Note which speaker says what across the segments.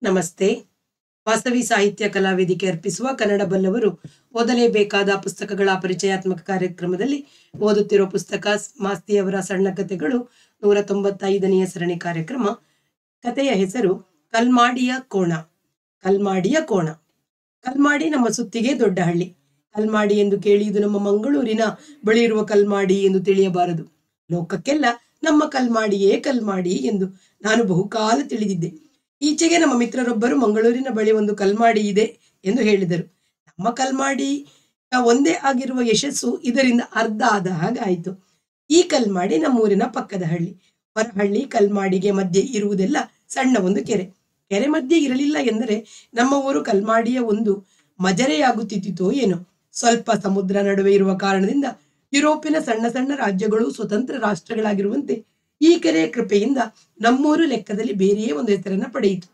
Speaker 1: ನಮಸ್ತೆ ವಾಸವಿ ಸಾಹಿತ್ಯ ಕಲಾವೇದಿಕೆ ಅರ್ಪಿಸುವ ಕನ್ನಡ ಬಲ್ಲವರು ಓದಲೇಬೇಕಾದ ಪುಸ್ತಕಗಳ ಪರಿಚಯಾತ್ಮಕ ಕಾರ್ಯಕ್ರಮದಲ್ಲಿ ಓದುತ್ತಿರುವ ಪುಸ್ತಕ ಮಾಸ್ತಿಯವರ ಸಣ್ಣ ಕಥೆಗಳು ನೂರ ತೊಂಬತ್ತೈದನೆಯ ಸರಣಿ ಕಾರ್ಯಕ್ರಮ ಕಥೆಯ ಹೆಸರು ಕಲ್ಮಾಡಿಯ ಕೋಣ ಕಲ್ಮಾಡಿಯ ಕೋಣ ಕಲ್ಮಾಡಿ ನಮ್ಮ ಸುತ್ತಿಗೆ ದೊಡ್ಡ ಹಳ್ಳಿ ಕಲ್ಮಾಡಿ ಎಂದು ಕೇಳಿ ಇದು ನಮ್ಮ ಮಂಗಳೂರಿನ ಬಳಿ ಇರುವ ಕಲ್ಮಾಡಿ ಎಂದು ತಿಳಿಯಬಾರದು ಲೋಕಕ್ಕೆಲ್ಲ ನಮ್ಮ ಕಲ್ಮಾಡಿಯೇ ಕಲ್ಮಾಡಿ ಎಂದು ನಾನು ಬಹುಕಾಲ ತಿಳಿದಿದ್ದೆ ಈಚೆಗೆ ನಮ್ಮ ಮಿತ್ರರೊಬ್ಬರು ಮಂಗಳೂರಿನ ಬಳಿ ಒಂದು ಕಲ್ಮಾಡಿ ಇದೆ ಎಂದು ಹೇಳಿದರು ನಮ್ಮ ಕಲ್ಮಾಡಿ ಒಂದೇ ಆಗಿರುವ ಯಶಸ್ಸು ಇದರಿಂದ ಅರ್ಧ ಆದ ಹಾಗಾಯಿತು ಈ ಕಲ್ಮಾಡಿ ನಮ್ಮೂರಿನ ಪಕ್ಕದ ಹಳ್ಳಿ ಹೊರಹಳ್ಳಿ ಕಲ್ಮಾಡಿಗೆ ಮಧ್ಯೆ ಇರುವುದೆಲ್ಲ ಸಣ್ಣ ಒಂದು ಕೆರೆ ಕೆರೆ ಮಧ್ಯೆ ಇರಲಿಲ್ಲ ಎಂದರೆ ನಮ್ಮ ಊರು ಕಲ್ಮಾಡಿಯ ಒಂದು ಮಜರೆಯಾಗುತ್ತಿತ್ತೋ ಏನೋ ಸ್ವಲ್ಪ ಸಮುದ್ರ ನಡುವೆ ಇರುವ ಕಾರಣದಿಂದ ಯುರೋಪಿನ ಸಣ್ಣ ಸಣ್ಣ ರಾಜ್ಯಗಳು ಸ್ವತಂತ್ರ ರಾಷ್ಟ್ರಗಳಾಗಿರುವಂತೆ ಈ ಕೆರೆಯ ಕೃಪೆಯಿಂದ ನಮ್ಮೂರು ಲೆಕ್ಕದಲ್ಲಿ ಬೇರೆಯೇ ಒಂದು ಹೆಸರನ್ನ ಪಡೆಯಿತು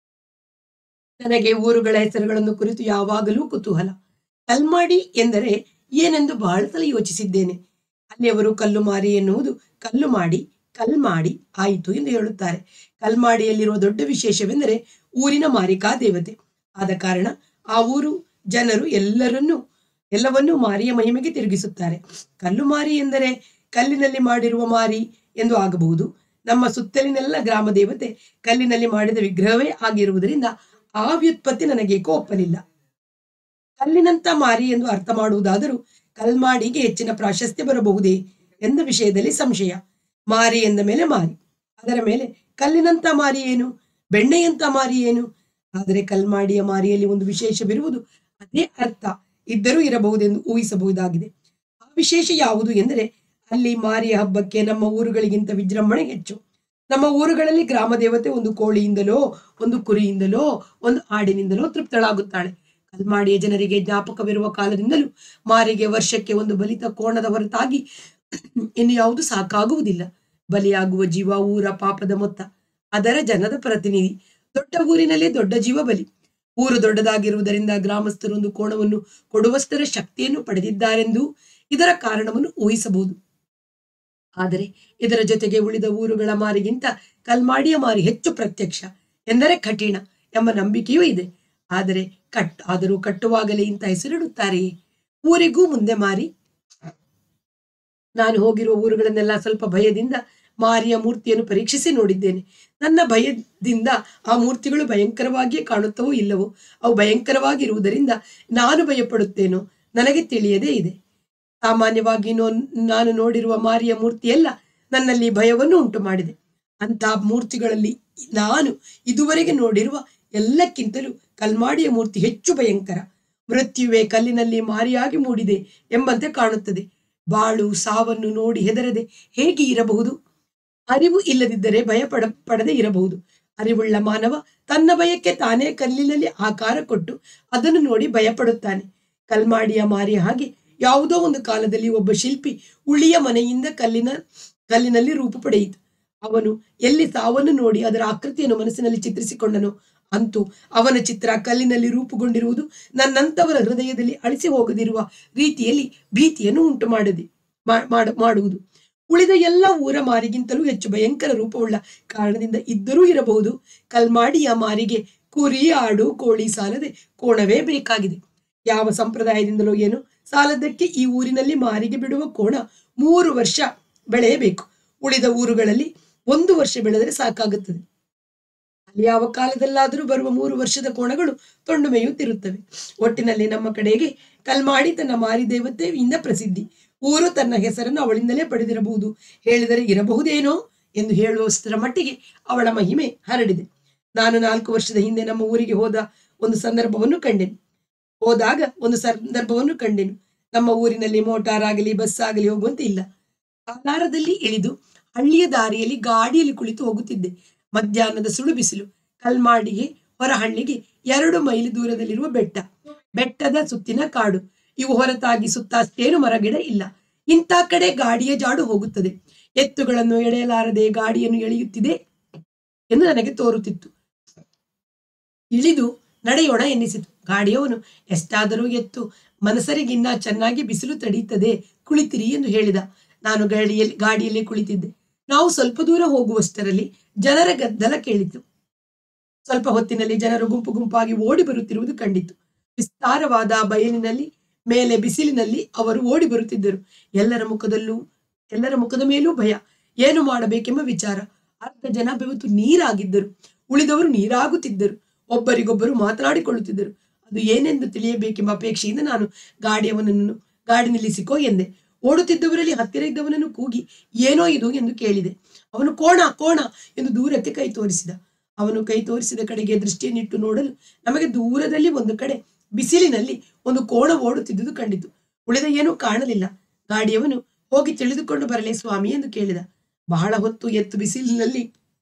Speaker 1: ನನಗೆ ಊರುಗಳ ಹೆಸರುಗಳನ್ನು ಕುರಿತು ಯಾವಾಗಲೂ ಕುತೂಹಲ ಕಲ್ಮಾಡಿ ಎಂದರೆ ಏನೆಂದು ಬಹಳ ಸಲ ಯೋಚಿಸಿದ್ದೇನೆ ಅಲ್ಲಿಯವರು ಕಲ್ಲು ಮಾರಿ ಎನ್ನುವುದು ಕಲ್ಲು ಮಾಡಿ ಕಲ್ಮಾಡಿ ಆಯಿತು ಎಂದು ಹೇಳುತ್ತಾರೆ ಕಲ್ಮಾಡಿಯಲ್ಲಿರುವ ದೊಡ್ಡ ವಿಶೇಷವೆಂದರೆ ಊರಿನ ಮಾರಿಕಾ ದೇವತೆ ಆದ ಕಾರಣ ಆ ಊರು ಜನರು ಎಲ್ಲರನ್ನೂ ಎಲ್ಲವನ್ನೂ ಮಾರಿಯ ಮಹಿಮೆಗೆ ತಿರುಗಿಸುತ್ತಾರೆ ಕಲ್ಲು ಮಾರಿ ಎಂದರೆ ಕಲ್ಲಿನಲ್ಲಿ ಮಾಡಿರುವ ಮಾರಿ ಎಂದು ಆಗಬಹುದು ನಮ್ಮ ಸುತ್ತಲಿನೆಲ್ಲ ಗ್ರಾಮ ದೇವತೆ ಕಲ್ಲಿನಲ್ಲಿ ಮಾಡಿದ ವಿಗ್ರಹವೇ ಆಗಿರುವುದರಿಂದ ಆ ವ್ಯುತ್ಪತ್ತಿ ನನಗೆ ಒಪ್ಪಲಿಲ್ಲ ಕಲ್ಲಿನಂತ ಮಾರಿ ಎಂದು ಅರ್ಥ ಮಾಡುವುದಾದರೂ ಕಲ್ಮಾಡಿಗೆ ಹೆಚ್ಚಿನ ಪ್ರಾಶಸ್ತ್ಯ ಬರಬಹುದೇ ಎಂದ ವಿಷಯದಲ್ಲಿ ಸಂಶಯ ಮಾರಿ ಎಂದ ಮೇಲೆ ಮಾರಿ ಅದರ ಮೇಲೆ ಕಲ್ಲಿನಂತ ಮಾರಿ ಏನು ಬೆಣ್ಣೆಯಂತ ಮಾರಿ ಏನು ಆದರೆ ಕಲ್ಮಾಡಿಯ ಮಾರಿಯಲ್ಲಿ ಒಂದು ವಿಶೇಷವಿರುವುದು ಅದೇ ಅರ್ಥ ಇದ್ದರೂ ಇರಬಹುದೆಂದು ಊಹಿಸಬಹುದಾಗಿದೆ ಆ ವಿಶೇಷ ಯಾವುದು ಎಂದರೆ ಅಲ್ಲಿ ಮಾರಿಯ ಹಬ್ಬಕ್ಕೆ ನಮ್ಮ ಊರುಗಳಿಗಿಂತ ವಿಜೃಂಭಣೆ ಹೆಚ್ಚು ನಮ್ಮ ಊರುಗಳಲ್ಲಿ ಗ್ರಾಮ ದೇವತೆ ಒಂದು ಕೋಳಿಯಿಂದಲೋ ಒಂದು ಕುರಿಯಿಂದಲೋ ಒಂದು ಆಡಿನಿಂದಲೋ ತೃಪ್ತಳಾಗುತ್ತಾಳೆ ಕಲ್ಮಾಡಿಯ ಜನರಿಗೆ ಜ್ಞಾಪಕವಿರುವ ಕಾಲದಿಂದಲೂ ಮಾರಿಗೆ ವರ್ಷಕ್ಕೆ ಒಂದು ಬಲಿತ ಕೋಣದ ಹೊರತಾಗಿ ಇನ್ನು ಯಾವುದು ಸಾಕಾಗುವುದಿಲ್ಲ ಬಲಿಯಾಗುವ ಜೀವ ಊರ ಪಾಪದ ಮೊತ್ತ ಅದರ ಜನದ ಪ್ರತಿನಿಧಿ ದೊಡ್ಡ ಊರಿನಲ್ಲಿ ದೊಡ್ಡ ಜೀವ ಬಲಿ ಊರು ದೊಡ್ಡದಾಗಿರುವುದರಿಂದ ಗ್ರಾಮಸ್ಥರು ಒಂದು ಕೋಣವನ್ನು ಕೊಡುವಷ್ಟರ ಶಕ್ತಿಯನ್ನು ಪಡೆದಿದ್ದಾರೆಂದು ಇದರ ಕಾರಣವನ್ನು ಊಹಿಸಬಹುದು ಆದರೆ ಇದರ ಜೊತೆಗೆ ಉಳಿದ ಊರುಗಳ ಮಾರಿಗಿಂತ ಕಲ್ಮಾಡಿಯ ಮಾರಿ ಹೆಚ್ಚು ಪ್ರತ್ಯಕ್ಷ ಎಂದರೆ ಕಠಿಣ ಎಂಬ ನಂಬಿಕೆಯೂ ಇದೆ ಆದರೆ ಕಟ್ ಆದರೂ ಕಟ್ಟುವಾಗಲೇ ಇಂಥ ಹೆಸರಿಡುತ್ತಾರೆಯೇ ಊರಿಗೂ ಮುಂದೆ ಮಾರಿ ನಾನು ಹೋಗಿರುವ ಊರುಗಳನ್ನೆಲ್ಲ ಸ್ವಲ್ಪ ಭಯದಿಂದ ಮಾರಿಯ ಮೂರ್ತಿಯನ್ನು ಪರೀಕ್ಷಿಸಿ ನೋಡಿದ್ದೇನೆ ನನ್ನ ಭಯದಿಂದ ಆ ಮೂರ್ತಿಗಳು ಭಯಂಕರವಾಗಿಯೇ ಕಾಣುತ್ತವೋ ಇಲ್ಲವೋ ಅವು ಭಯಂಕರವಾಗಿರುವುದರಿಂದ ನಾನು ಭಯಪಡುತ್ತೇನೋ ನನಗೆ ತಿಳಿಯದೇ ಇದೆ ಸಾಮಾನ್ಯವಾಗಿ ನೋ ನಾನು ನೋಡಿರುವ ಮಾರಿಯ ಮೂರ್ತಿಯೆಲ್ಲ ನನ್ನಲ್ಲಿ ಭಯವನ್ನು ಉಂಟು ಮಾಡಿದೆ ಅಂತಹ ಮೂರ್ತಿಗಳಲ್ಲಿ ನಾನು ಇದುವರೆಗೆ ನೋಡಿರುವ ಎಲ್ಲಕ್ಕಿಂತಲೂ ಕಲ್ಮಾಡಿಯ ಮೂರ್ತಿ ಹೆಚ್ಚು ಭಯಂಕರ ಮೃತ್ಯುವೆ ಕಲ್ಲಿನಲ್ಲಿ ಮಾರಿಯಾಗಿ ಮೂಡಿದೆ ಎಂಬಂತೆ ಕಾಣುತ್ತದೆ ಬಾಳು ಸಾವನ್ನು ನೋಡಿ ಹೆದರದೆ ಹೇಗೆ ಇರಬಹುದು ಅರಿವು ಇಲ್ಲದಿದ್ದರೆ ಭಯ ಪಡ ಪಡದೆ ಇರಬಹುದು ಅರಿವುಳ್ಳ ಮಾನವ ತನ್ನ ಭಯಕ್ಕೆ ತಾನೇ ಕಲ್ಲಿನಲ್ಲಿ ಆಕಾರ ಕೊಟ್ಟು ಅದನ್ನು ನೋಡಿ ಭಯಪಡುತ್ತಾನೆ ಕಲ್ಮಾಡಿಯ ಮಾರಿಯ ಹಾಗೆ ಯಾವುದೋ ಒಂದು ಕಾಲದಲ್ಲಿ ಒಬ್ಬ ಶಿಲ್ಪಿ ಉಳಿಯ ಮನೆಯಿಂದ ಕಲ್ಲಿನ ಕಲ್ಲಿನಲ್ಲಿ ರೂಪ ಪಡೆಯಿತು ಅವನು ಎಲ್ಲಿ ಸಾವನ್ನು ನೋಡಿ ಅದರ ಆಕೃತಿಯನ್ನು ಮನಸ್ಸಿನಲ್ಲಿ ಚಿತ್ರಿಸಿಕೊಂಡನು ಅಂತೂ ಅವನ ಚಿತ್ರ ಕಲ್ಲಿನಲ್ಲಿ ರೂಪುಗೊಂಡಿರುವುದು ನನ್ನಂತವರ ಹೃದಯದಲ್ಲಿ ಅಳಿಸಿ ಹೋಗದಿರುವ ರೀತಿಯಲ್ಲಿ ಭೀತಿಯನ್ನು ಉಂಟು ಮಾಡದೆ ಮಾಡುವುದು ಉಳಿದ ಎಲ್ಲ ಊರ ಮಾರಿಗಿಂತಲೂ ಹೆಚ್ಚು ಭಯಂಕರ ರೂಪವುಳ್ಳ ಕಾರಣದಿಂದ ಇದ್ದರೂ ಇರಬಹುದು ಕಲ್ಮಾಡಿಯ ಮಾರಿಗೆ ಕುರಿ ಆಡು ಕೋಳಿ ಸಾಲದೆ ಕೋಣವೇ ಬೇಕಾಗಿದೆ ಯಾವ ಸಂಪ್ರದಾಯದಿಂದಲೋ ಏನೋ ಸಾಲದಕ್ಕೆ ಈ ಊರಿನಲ್ಲಿ ಮಾರಿಗೆ ಬಿಡುವ ಕೋಣ ಮೂರು ವರ್ಷ ಬೆಳೆಯಬೇಕು ಉಳಿದ ಊರುಗಳಲ್ಲಿ ಒಂದು ವರ್ಷ ಬೆಳೆದರೆ ಸಾಕಾಗುತ್ತದೆ ಅಲ್ಲಿ ಯಾವ ಕಾಲದಲ್ಲಾದರೂ ಬರುವ ಮೂರು ವರ್ಷದ ಕೋಣಗಳು ತೊಂಡು ಮೇಯುತ್ತಿರುತ್ತವೆ ಒಟ್ಟಿನಲ್ಲಿ ನಮ್ಮ ಕಡೆಗೆ ಕಲ್ಮಾಡಿ ತನ್ನ ಮಾರಿ ದೇವತೆಯಿಂದ ಪ್ರಸಿದ್ಧಿ ಊರು ತನ್ನ ಹೆಸರನ್ನು ಅವಳಿಂದಲೇ ಪಡೆದಿರಬಹುದು ಹೇಳಿದರೆ ಇರಬಹುದೇನೋ ಎಂದು ಹೇಳುವಷ್ಟರ ಮಟ್ಟಿಗೆ ಅವಳ ಮಹಿಮೆ ಹರಡಿದೆ ನಾನು ನಾಲ್ಕು ವರ್ಷದ ಹಿಂದೆ ನಮ್ಮ ಊರಿಗೆ ಹೋದ ಒಂದು ಸಂದರ್ಭವನ್ನು ಕಂಡೆನು ಹೋದಾಗ ಒಂದು ಸಂದರ್ಭವನ್ನು ಕಂಡೆನು ನಮ್ಮ ಊರಿನಲ್ಲಿ ಮೋಟಾರ್ ಆಗಲಿ ಬಸ್ ಆಗಲಿ ಹೋಗುವಂತೆ ಇಲ್ಲ ಆಲಾರದಲ್ಲಿ ಇಳಿದು ಹಳ್ಳಿಯ ದಾರಿಯಲ್ಲಿ ಗಾಡಿಯಲ್ಲಿ ಕುಳಿತು ಹೋಗುತ್ತಿದ್ದೆ ಮಧ್ಯಾಹ್ನದ ಸುಳು ಬಿಸಿಲು ಕಲ್ಮಾಡಿಗೆ ಹೊರಹಳ್ಳಿಗೆ ಎರಡು ಮೈಲಿ ದೂರದಲ್ಲಿರುವ ಬೆಟ್ಟ ಬೆಟ್ಟದ ಸುತ್ತಿನ ಕಾಡು ಇವು ಹೊರತಾಗಿ ಸುತ್ತ ಅಷ್ಟೇನು ಮರಗಿಡ ಇಲ್ಲ ಇಂಥ ಕಡೆ ಗಾಡಿಯ ಜಾಡು ಹೋಗುತ್ತದೆ ಎತ್ತುಗಳನ್ನು ಎಳೆಯಲಾರದೆ ಗಾಡಿಯನ್ನು ಎಳೆಯುತ್ತಿದೆ ಎಂದು ನನಗೆ ತೋರುತ್ತಿತ್ತು ಇಳಿದು ನಡೆಯೋಣ ಎನ್ನಿಸಿತು ಗಾಡಿಯವನು ಎಷ್ಟಾದರೂ ಎತ್ತು ಮನಸರಿಗಿನ್ನ ಚೆನ್ನಾಗಿ ಬಿಸಿಲು ತಡೀತದೆ ಕುಳಿತಿರಿ ಎಂದು ಹೇಳಿದ ನಾನು ಗಾಡಿಯಲ್ಲಿ ಗಾಡಿಯಲ್ಲಿ ಕುಳಿತಿದ್ದೆ ನಾವು ಸ್ವಲ್ಪ ದೂರ ಹೋಗುವಷ್ಟರಲ್ಲಿ ಜನರ ಗದ್ದಲ ಕೇಳಿತು ಸ್ವಲ್ಪ ಹೊತ್ತಿನಲ್ಲಿ ಜನರು ಗುಂಪು ಗುಂಪಾಗಿ ಓಡಿ ಬರುತ್ತಿರುವುದು ಕಂಡಿತು ವಿಸ್ತಾರವಾದ ಬಯಲಿನಲ್ಲಿ ಮೇಲೆ ಬಿಸಿಲಿನಲ್ಲಿ ಅವರು ಓಡಿ ಬರುತ್ತಿದ್ದರು ಎಲ್ಲರ ಮುಖದಲ್ಲೂ ಎಲ್ಲರ ಮುಖದ ಮೇಲೂ ಭಯ ಏನು ಮಾಡಬೇಕೆಂಬ ವಿಚಾರ ಅರ್ಧ ಜನ ಬೆವತು ನೀರಾಗಿದ್ದರು ಉಳಿದವರು ನೀರಾಗುತ್ತಿದ್ದರು ಒಬ್ಬರಿಗೊಬ್ಬರು ಮಾತನಾಡಿಕೊಳ್ಳುತ್ತಿದ್ದರು ಅದು ಏನೆಂದು ತಿಳಿಯಬೇಕೆಂಬ ಅಪೇಕ್ಷೆಯಿಂದ ನಾನು ಗಾಡಿಯವನನ್ನು ಗಾಡಿ ನಿಲ್ಲಿಸಿಕೋ ಎಂದೆ ಓಡುತ್ತಿದ್ದವರಲ್ಲಿ ಹತ್ತಿರ ಇದ್ದವನನ್ನು ಕೂಗಿ ಏನೋ ಇದು ಎಂದು ಕೇಳಿದೆ ಅವನು ಕೋಣ ಕೋಣ ಎಂದು ದೂರಕ್ಕೆ ಕೈ ತೋರಿಸಿದ ಅವನು ಕೈ ತೋರಿಸಿದ ಕಡೆಗೆ ದೃಷ್ಟಿಯನ್ನಿಟ್ಟು ನೋಡಲು ನಮಗೆ ದೂರದಲ್ಲಿ ಒಂದು ಕಡೆ ಬಿಸಿಲಿನಲ್ಲಿ ಒಂದು ಕೋಣ ಓಡುತ್ತಿದ್ದುದು ಕಂಡಿತು ಉಳಿದ ಏನೂ ಕಾಣಲಿಲ್ಲ ಗಾಡಿಯವನು ಹೋಗಿ ತಿಳಿದುಕೊಂಡು ಬರಲೇ ಸ್ವಾಮಿ ಎಂದು ಕೇಳಿದ ಬಹಳ ಹೊತ್ತು ಎತ್ತು ಬಿಸಿಲಿನಲ್ಲಿ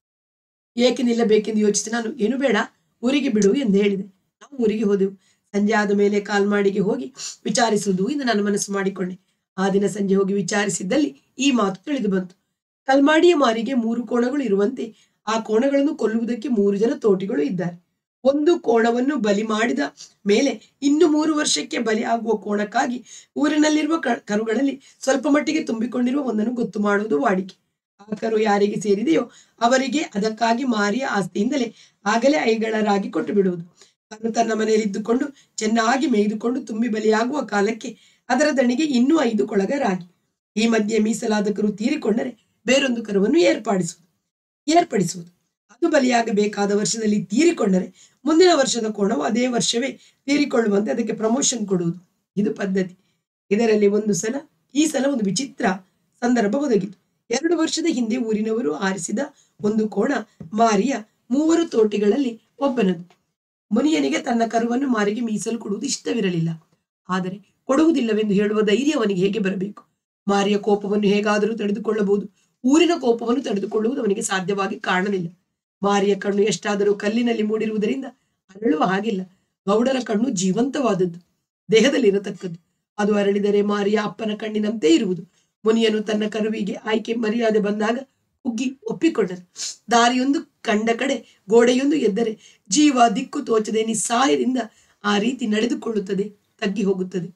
Speaker 1: ಏಕೆ ನಿಲ್ಲಬೇಕೆಂದು ಯೋಚಿಸಿ ನಾನು ಏನು ಬೇಡ ಊರಿಗೆ ಬಿಡು ಎಂದು ಹೇಳಿದೆ ನಾವು ಊರಿಗೆ ಹೋದೆವು ಸಂಜೆ ಆದ ಮೇಲೆ ಕಾಲ್ಮಾಡಿಗೆ ಹೋಗಿ ವಿಚಾರಿಸುವುದು ಎಂದು ನಾನು ಮನಸ್ಸು ಮಾಡಿಕೊಂಡೆ ಆ ದಿನ ಸಂಜೆ ಹೋಗಿ ವಿಚಾರಿಸಿದ್ದಲ್ಲಿ ಈ ಮಾತು ತಿಳಿದು ಬಂತು ಕಲ್ಮಾಡಿಯ ಮಾರಿಗೆ ಮೂರು ಕೋಣಗಳು ಇರುವಂತೆ ಆ ಕೋಣಗಳನ್ನು ಕೊಲ್ಲುವುದಕ್ಕೆ ಮೂರು ಜನ ತೋಟಿಗಳು ಇದ್ದಾರೆ ಒಂದು ಕೋಣವನ್ನು ಬಲಿ ಮಾಡಿದ ಮೇಲೆ ಇನ್ನು ಮೂರು ವರ್ಷಕ್ಕೆ ಬಲಿ ಆಗುವ ಕೋಣಕ್ಕಾಗಿ ಊರಿನಲ್ಲಿರುವ ಕ- ಕರುಗಳಲ್ಲಿ ಸ್ವಲ್ಪ ಮಟ್ಟಿಗೆ ತುಂಬಿಕೊಂಡಿರುವ ಒಂದನ್ನು ಗೊತ್ತು ಮಾಡುವುದು ವಾಡಿಕೆ ಆ ಕರು ಯಾರಿಗೆ ಸೇರಿದೆಯೋ ಅವರಿಗೆ ಅದಕ್ಕಾಗಿ ಮಾರಿಯ ಆಸ್ತಿಯಿಂದಲೇ ಆಗಲೇ ಐಗಳರಾಗಿ ಕೊಟ್ಟು ಬಿಡುವುದು ಕರು ತನ್ನ ಮನೆಯಲ್ಲಿದ್ದುಕೊಂಡು ಚೆನ್ನಾಗಿ ಮೇಯ್ದುಕೊಂಡು ತುಂಬಿ ಬಲಿಯಾಗುವ ಕಾಲಕ್ಕೆ ಅದರ ದಣಿಗೆ ಇನ್ನೂ ಐದು ಕೊಳಗ ರಾಗಿ ಈ ಮಧ್ಯೆ ಮೀಸಲಾದ ಕರು ತೀರಿಕೊಂಡರೆ ಬೇರೊಂದು ಕರುವನ್ನು ಏರ್ಪಡಿಸುವುದು ಏರ್ಪಡಿಸುವುದು ಅದು ಬಲಿಯಾಗಬೇಕಾದ ವರ್ಷದಲ್ಲಿ ತೀರಿಕೊಂಡರೆ ಮುಂದಿನ ವರ್ಷದ ಕೋಣವು ಅದೇ ವರ್ಷವೇ ತೀರಿಕೊಳ್ಳುವಂತೆ ಅದಕ್ಕೆ ಪ್ರಮೋಷನ್ ಕೊಡುವುದು ಇದು ಪದ್ಧತಿ ಇದರಲ್ಲಿ ಒಂದು ಸಲ ಈ ಸಲ ಒಂದು ವಿಚಿತ್ರ ಸಂದರ್ಭ ಒದಗಿತು ಎರಡು ವರ್ಷದ ಹಿಂದೆ ಊರಿನವರು ಆರಿಸಿದ ಒಂದು ಕೋಣ ಮಾರಿಯ ಮೂವರು ತೋಟಿಗಳಲ್ಲಿ ಒಬ್ಬನದು ಮುನಿಯನಿಗೆ ತನ್ನ ಕರುವನ್ನು ಮಾರಿಗೆ ಮೀಸಲು ಕೊಡುವುದು ಇಷ್ಟವಿರಲಿಲ್ಲ ಆದರೆ ಕೊಡುವುದಿಲ್ಲವೆಂದು ಹೇಳುವ ಧೈರ್ಯ ಅವನಿಗೆ ಹೇಗೆ ಬರಬೇಕು ಮಾರಿಯ ಕೋಪವನ್ನು ಹೇಗಾದರೂ ತಡೆದುಕೊಳ್ಳಬಹುದು ಊರಿನ ಕೋಪವನ್ನು ತಡೆದುಕೊಳ್ಳುವುದು ಅವನಿಗೆ ಸಾಧ್ಯವಾಗಿ ಕಾಣಲಿಲ್ಲ ಮಾರಿಯ ಕಣ್ಣು ಎಷ್ಟಾದರೂ ಕಲ್ಲಿನಲ್ಲಿ ಮೂಡಿರುವುದರಿಂದ ಅರಳುವ ಹಾಗಿಲ್ಲ ಗೌಡರ ಕಣ್ಣು ಜೀವಂತವಾದದ್ದು ದೇಹದಲ್ಲಿರತಕ್ಕದ್ದು ಅದು ಅರಳಿದರೆ ಮಾರಿಯ ಅಪ್ಪನ ಕಣ್ಣಿನಂತೆ ಇರುವುದು ಮುನಿಯನು ತನ್ನ ಕರುವಿಗೆ ಆಯ್ಕೆ ಮರ್ಯಾದೆ ಬಂದಾಗ ಕುಗ್ಗಿ ಒಪ್ಪಿಕೊಂಡನು ದಾರಿಯೊಂದು ಕಂಡ ಕಡೆ ಗೋಡೆಯೊಂದು ಎದ್ದರೆ ಜೀವ ದಿಕ್ಕು ತೋಚದೆ ನಿಸ್ಸಹಾಯದಿಂದ ಆ ರೀತಿ ನಡೆದುಕೊಳ್ಳುತ್ತದೆ ತಗ್ಗಿ ಹೋಗುತ್ತದೆ